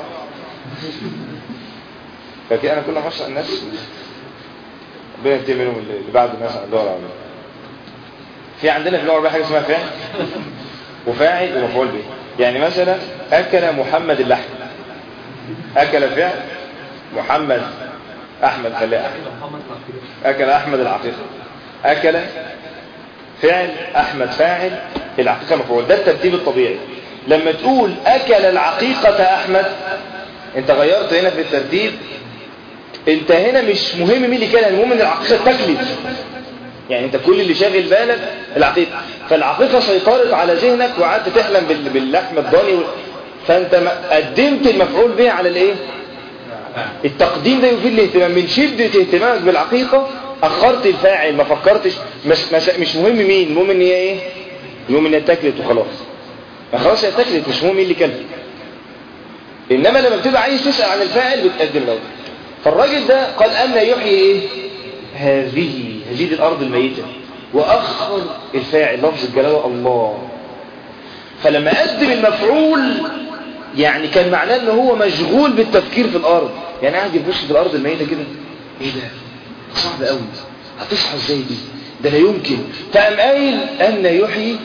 فاكرين أنا كل ما أشرح الناس ربنا ينتهي منهم اللي بعد الناس عن اللغة العربية في عندنا في اللغة العربية حاجة اسمها فعل وفاعل ومفعول به يعني مثلا أكل محمد اللحم أكل فعل محمد أحمد خليها أحمد أكل أحمد العقيقة أكل فعل أحمد فاعل العقيقة مفعول ده الترتيب الطبيعي لما تقول أكل العقيقة أحمد انت غيرت هنا في الترتيب انت هنا مش مهم مين اللي كان المهم ان العقيقة تكلف يعني انت كل اللي شاغل بالك العقيقة فالعقيقة سيطرت على ذهنك وقعدت تحلم بال- باللحم الضاني وال- فانت م- قدمت المفعول به على الايه التقديم ده يفيد الاهتمام من شدة اهتمامك بالعقيقة اخرت الفاعل ما فكرتش مش, مش, مش مهم مين المهم ان هي ايه المهم ان هي اتاكلت وخلاص ما خلاص هي اتاكلت مش مهم مين اللي كلها انما لما بتبقى عايز تسأل عن الفاعل بتقدم له فالراجل ده قال أن يحيي ايه هذه هذه الارض الميتة واخر الفاعل لفظ الجلالة الله فلما قدم المفعول يعني كان معناه ان هو مشغول بالتفكير في الارض يعني قاعد يبص في الارض الميتة كده ايه ده صعب قوي هتصحى ازاي دي ده لا يمكن فقام قايل ان يحيي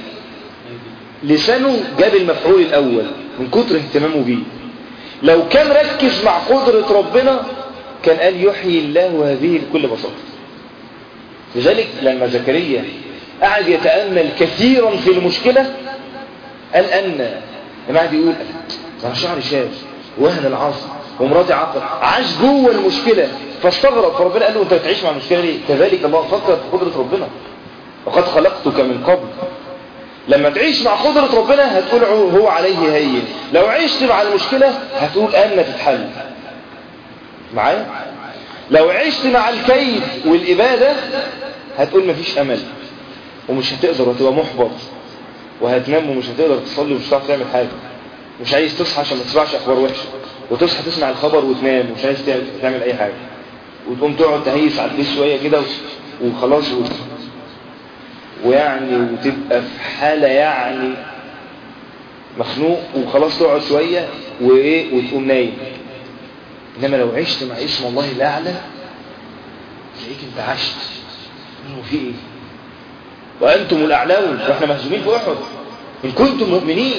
لسانه جاب المفعول الاول من كتر اهتمامه بيه لو كان ركز مع قدرة ربنا كان قال يحيي الله هذه بكل بساطة لذلك لما زكريا قعد يتأمل كثيرا في المشكلة قال أن لما قعد يقول أنا شعري شاب وهن العصر ومراتي عقل عاش جوه المشكلة فاستغرب فربنا قال له انت بتعيش مع المشكلة ليه كذلك الله فكر في قدرة ربنا وقد خلقتك من قبل لما تعيش مع قدرة ربنا هتقول هو عليه هين لو عشت مع المشكلة هتقول أن تتحل معايا لو عشت مع الكيد والإبادة هتقول مفيش أمل ومش هتقدر وهتبقى محبط وهتنام ومش هتقدر تصلي ومش هتعرف تعمل حاجة مش عايز تصحى عشان ما تسمعش أخبار وحشة وتصحى تسمع الخبر وتنام ومش عايز تعمل أي حاجة وتقوم تقعد تهيس على البيت شوية كده وخلاص و... ويعني وتبقى في حالة يعني مخنوق وخلاص تقعد شوية وإيه وتقوم نايم إنما لو عشت مع اسم الله الأعلى تلاقيك انت عشت هو في إيه وأنتم الأعلون وإحنا مهزومين في أحد إن كنتم مؤمنين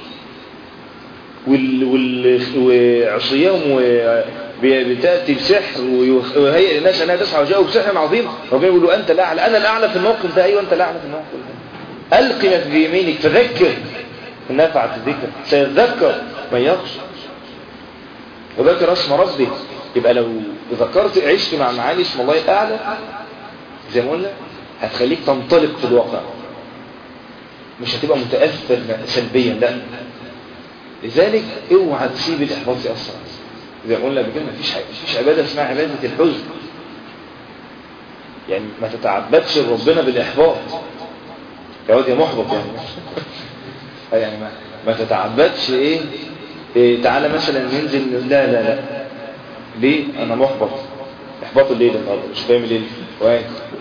وال... وال... وعصيهم و... بتأتي بسحر ويهيئ الناس أنها تسعى وجاءوا بسحر عظيم ربنا يقول له أنت الأعلى أنا الأعلى في الموقف ده أيوة أنت الأعلى في الموقف ده ألق ما في يمينك تذكر نفعت الذكر سيذكر من يخشى وذكر اسم ربي يبقى لو ذكرت عشت مع معاني اسم الله الأعلى زي ما قلنا هتخليك تنطلق في الواقع مش هتبقى متأثر سلبيا لا لذلك اوعى تسيب الإحباط يأثر زي ما قلنا قبل كده مفيش مفيش عبادة اسمها عبادة الحزن يعني ما تتعبدش ربنا بالإحباط يا واد يا محبط يعني يعني ما, ما تتعبدش ايه, إيه تعالى مثلا ننزل لا لا لا ليه انا محبط احباط الليل النهارده مش فاهم ليه وين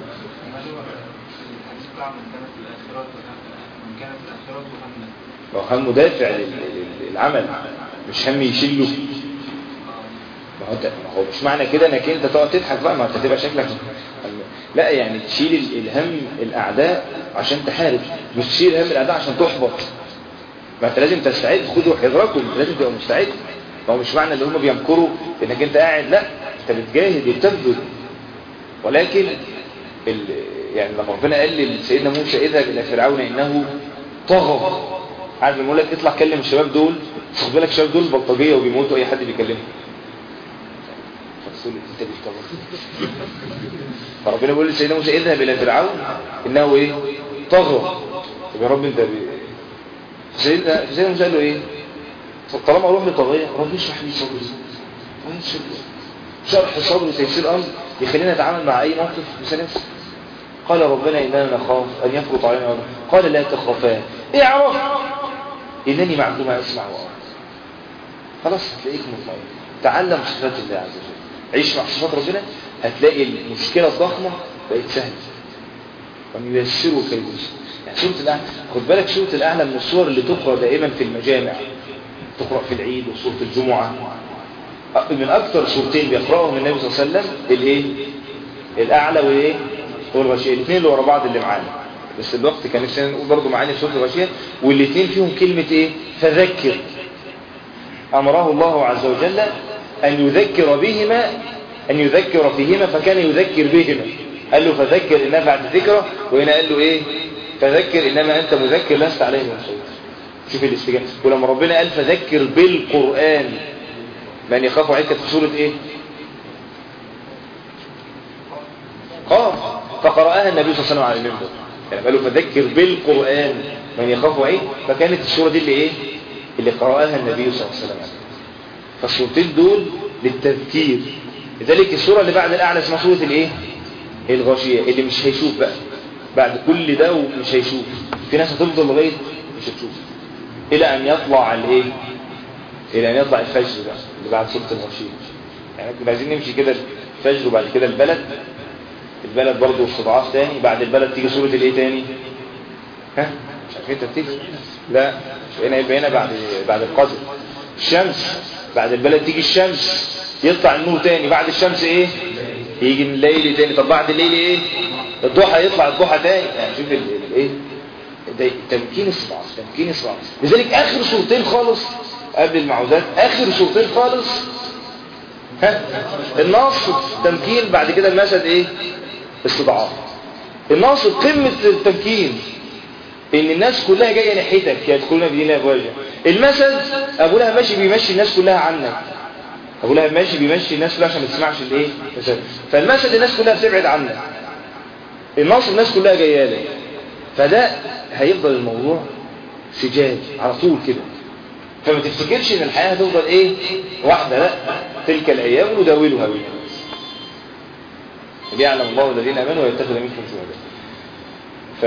لو هم مدافع للعمل مش هم يشيله ما هو ما هو مش معنى كده انك انت تقعد تضحك بقى ما انت تبقى شكلك لا يعني تشيل الهم الاعداء عشان تحارب مش تشيل هم الاعداء عشان تحبط ما انت لازم تستعد خدوا حذركم لازم تبقى مستعد ما هو مش معنى اللي هم بيمكروا انك انت قاعد لا انت بتجاهد وبتبذل ولكن ال... يعني لما ربنا قال لسيدنا موسى اذهب الى فرعون انه طغى عارف لما يقول لك اطلع كلم الشباب دول خد بالك الشباب دول بلطجيه وبيموتوا اي حد بيكلمهم فرسول انت بتطغى فربنا بيقول لسيدنا موسى اذهب الى فرعون انه ايه طغى طب يا رب انت بي... سيدنا سيدنا موسى قال له ايه طالما اروح لطغيه رب اشرح لي صدري شرح صدري تيسير الامر يخلينا نتعامل مع اي موقف بسلاسه قال ربنا اننا نخاف ان يفرط علينا وضع. قال لا تخافا اعرف انني معكما اسمع وارى خلاص هتلاقيك مطمئن تعلم صفات الله عز وجل عيش مع صفات ربنا هتلاقي المشكله الضخمه بقت سهله ونيسرك اليسر يعني سورة الأعلى خد بالك سورة الأعلى من الصور اللي تقرأ دائما في المجامع تقرأ في العيد وسورة الجمعة من أكثر سورتين بيقرأهم النبي صلى الله عليه وسلم الإيه؟ الأعلى وإيه؟ والغشية الاثنين اللي ورا بعض اللي معانا بس الوقت كان نفسنا نقول برضه معاني سورة الغشية والاثنين فيهم كلمة إيه؟ فذكر أمره الله عز وجل أن يذكر بهما أن يذكر فيهما فكان يذكر بهما قال له فذكر إنها بعد ذكرى وهنا قال له إيه فذكر إنما أنت مذكر لست عليه من شيء شوف الاستجابة ولما ربنا قال فذكر بالقرآن من يخاف عليك في سورة إيه قاف فقرأها النبي صلى الله عليه وسلم على المنبر يعني قالوا فذكر بالقرآن من يخاف وعيد فكانت السورة دي اللي ايه اللي قرأها النبي صلى الله عليه وسلم فالسورتين دول للتذكير لذلك السورة اللي بعد الأعلى اسمها سورة الايه الغاشية اللي مش هيشوف بقى بعد كل ده ومش هيشوف في ناس هتفضل لغاية مش هتشوف إلى أن يطلع الايه إلى أن يطلع الفجر بقى اللي بعد سورة الغاشية يعني كنا عايزين نمشي كده الفجر وبعد كده البلد البلد برضه استضعاف تاني بعد البلد تيجي سورة الايه تاني ها مش عارفين ترتيب لا مش هنا يبقى هنا بعد بعد القدر الشمس بعد البلد تيجي الشمس يطلع النور تاني بعد الشمس ايه يجي الليل تاني طب بعد الليل ايه الضحى يطلع الضحى تاني يعني شوف الايه ده تمكين استضعاف تمكين استضعاف لذلك اخر صورتين خالص قبل المعوذات اخر صورتين خالص ها النصر تمكين بعد كده المسد ايه استضعاف الناصر قمة التمكين ان الناس كلها جاية ناحيتك يدخلون بدين الله افواجا المثل ابو لهب ماشي بيمشي الناس كلها عنك ابو لهب ماشي بيمشي الناس كلها عشان ما تسمعش الايه فالمثل الناس كلها بتبعد عنك الناصر الناس كلها جايه لك فده هيفضل الموضوع سجاد على طول كده فما تفتكرش ان الحياه هتفضل ايه واحده لا تلك الايام نداولها بين الناس ليعلم الله الذين امنوا ويتخذ منكم شهداء ف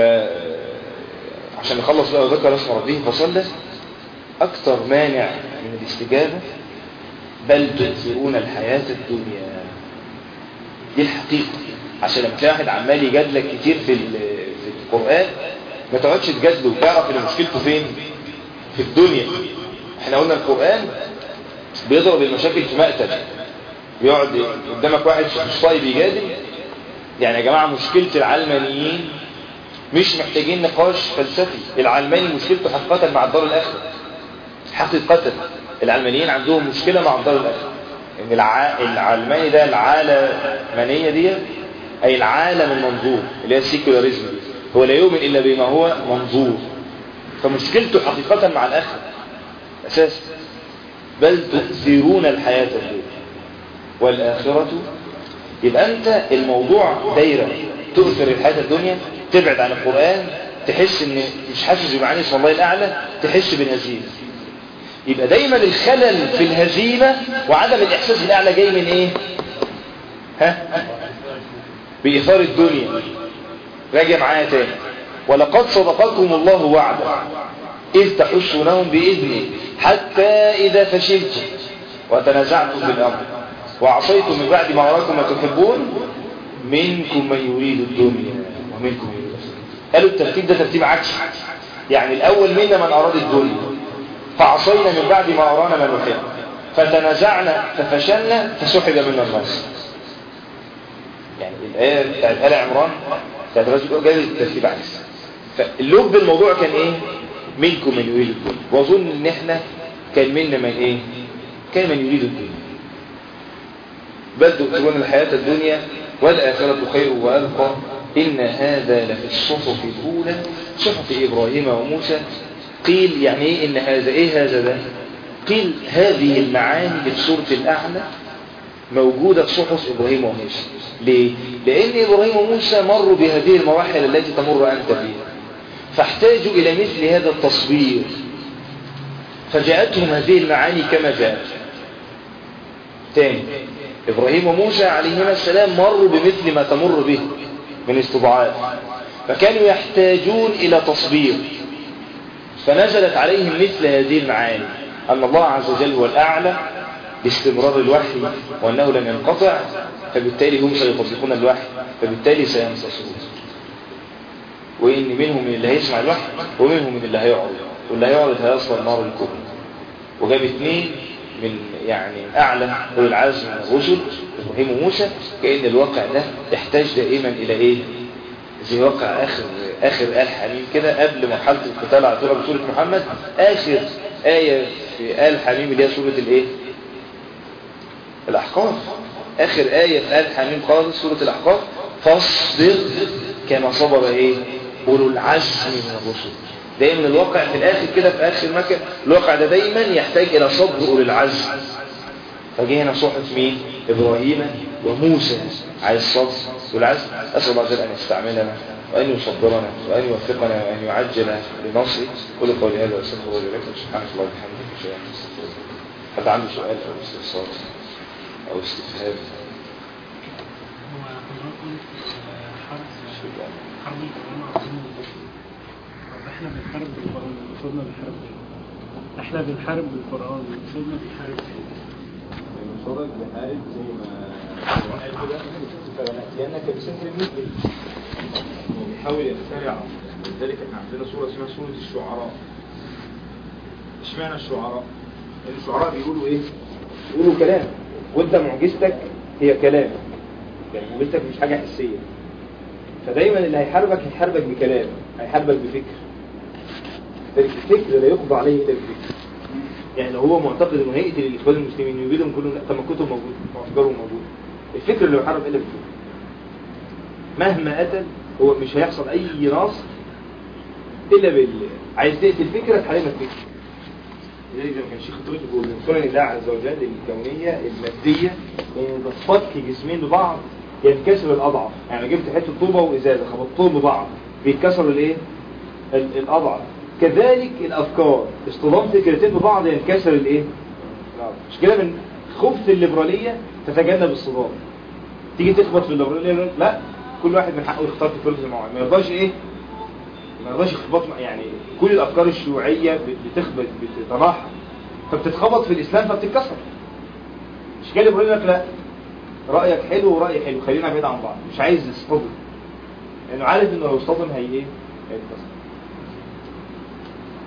عشان نخلص بقى وذكر اسم ربه فصلى اكثر مانع من الاستجابه بل تؤثرون الحياه الدنيا دي الحقيقه عشان لما تلاقي واحد عمال يجادلك كتير في في القران ما تقعدش تجادله وتعرف ان مشكلته فين في الدنيا احنا قلنا القران بيضرب المشاكل في مقتل بيقعد قدامك واحد مش طيب يجادل يعني يا جماعة مشكلة العلمانيين مش محتاجين نقاش فلسفي العلماني مشكلته حقيقة مع الدار الآخرة حقيقة العلمانيين عندهم مشكلة مع الدار الآخرة ان الع... العلماني ده العالمانية دي أي العالم المنظور اللي هي السيكولاريزم هو لا يؤمن إلا بما هو منظور فمشكلته حقيقة مع الآخرة أساس بل تؤثرون الحياة الدنيا والآخرة يبقى أنت الموضوع دايرة تؤثر الحياة الدنيا تبعد عن القرآن تحس ان مش حاسس بمعاني اسم الله الأعلى تحس بالهزيمة يبقى دايما الخلل في الهزيمة وعدم الإحساس بالأعلى جاي من ايه ها بإثار الدنيا راجع معايا تاني ولقد صدقكم الله وعدا إذ تحسونهم بإذنه حتى إذا فشلتم وتنازعتم بالأمر وعصيتم من بعد ما أراكم ما تحبون منكم من يريد الدنيا ومنكم من يريد الآخرة قالوا الترتيب ده ترتيب عكسي يعني الأول منا من أراد الدنيا فعصينا من بعد ما أرانا ما نحب فتنازعنا ففشلنا فسحب منا النصر يعني الآية بتاعت آل عمران بتاعت الرجل جاي الترتيب عكسي فاللب الموضوع كان ايه منكم من يريد الدنيا واظن ان احنا كان منا من ايه كان من يريد الدنيا بل تؤثرون الحياة الدنيا والآخرة خير وأبقى إن هذا لفي الصحف الأولى صحف إبراهيم وموسى قيل يعني إيه إن هذا إيه هذا ده قيل هذه المعاني اللي في سورة الأعلى موجودة في صحف إبراهيم وموسى ليه؟ لأن إبراهيم وموسى مروا بهذه المراحل التي تمر أنت فيها فاحتاجوا إلى مثل هذا التصوير فجاءتهم هذه المعاني كما جاءت تاني إبراهيم وموسى عليهما السلام مروا بمثل ما تمر به من استضعاف فكانوا يحتاجون إلى تصوير فنزلت عليهم مثل هذه المعاني أن الله عز وجل هو الأعلى باستمرار الوحي وأنه لن ينقطع فبالتالي هم سيطبقون الوحي فبالتالي سينتصرون وإن منهم من اللي هيسمع الوحي ومنهم من اللي هيعرض واللي هيعرض هيصل النار الكبرى وجاب اثنين من يعني أعلى أولي العزم من الرسل إبراهيم وموسى كأن الواقع ده يحتاج دائما إلى إيه زي واقع آخر آخر آل حميم كده قبل مرحلة القتال على طول بسورة محمد آخر آية في آل حميم اللي هي سورة الإيه الأحقاف اخر آية في آل حميم خالص سورة الاحقاف فاصبر كما صبر ايه اولو العزم من الرسل دايما الواقع في الاخر كده في اخر مكان الواقع ده دايما يحتاج الى صبر اولو العزم فجه هنا صحف مين ابراهيم وموسى على الصبر والعزم اسال الله جل ان يستعملنا وان يصبرنا وان يوفقنا وان يعجل بنصره كل قولي هذا واستغفر الله لكم سبحانك اللهم وبحمدك اشهد ان لا اله الا انت حد عنده سؤال او استفسار او استفهام هو حضراتكم حرب حرب القرآن العظيم طب احنا بنحارب بالقرآن وقصادنا بنحارب ايه؟ احنا بنحارب بالقرآن وقصادنا بنحارب ايه؟ المصارك بحارب زي ما قال كده فلنأتينك بسحر مثله هو بيحاول يخترع لذلك احنا عندنا سورة اسمها سورة الشعراء اشمعنى الشعراء؟ لأن الشعراء بيقولوا ايه؟ بيقولوا كلام وانت معجزتك هي كلام يعني معجزتك مش حاجة حسية فدايما اللي هيحاربك هيحاربك بكلام هيحاربك بفكر ذلك الفكر لا يقضى عليه الا بفكر يعني لو هو معتقد انه هيقتل الاخوان المسلمين ويجيبهم كلهم لا طب ما الكتب موجوده وافكارهم موجوده الفكر اللي يحارب الا بالفكر مهما قتل هو مش هيحصل اي نصر الا بال عايز تقتل فكرك هيعمل فكر لذلك زي ما كان الشيخ الطريق بيقول من سنن الله عز وجل الكونيه الماديه ان تصفك جسمين ببعض ينكسر الاضعف يعني جبت حته طوبه وازازه خبطتهم ببعض بيتكسر الايه ال- الاضعف كذلك الافكار اصطدام فكرتين ببعض ينكسر الايه مش كده من خبث الليبراليه تتجنب الصدام تيجي تخبط في الليبراليه لا كل واحد من حقه يختار فكرته معين ما يرضاش ايه ما يرضاش يخبط مع- يعني كل الافكار الشيوعيه بت- بتخبط بتتراحم فبتتخبط في الاسلام فبتتكسر مش كده بيقول لك لا رايك حلو ورايي حلو خلينا بعيد عن بعض مش عايز يصطدم لانه عارف انه لو اصطدم هي ايه هيتكسر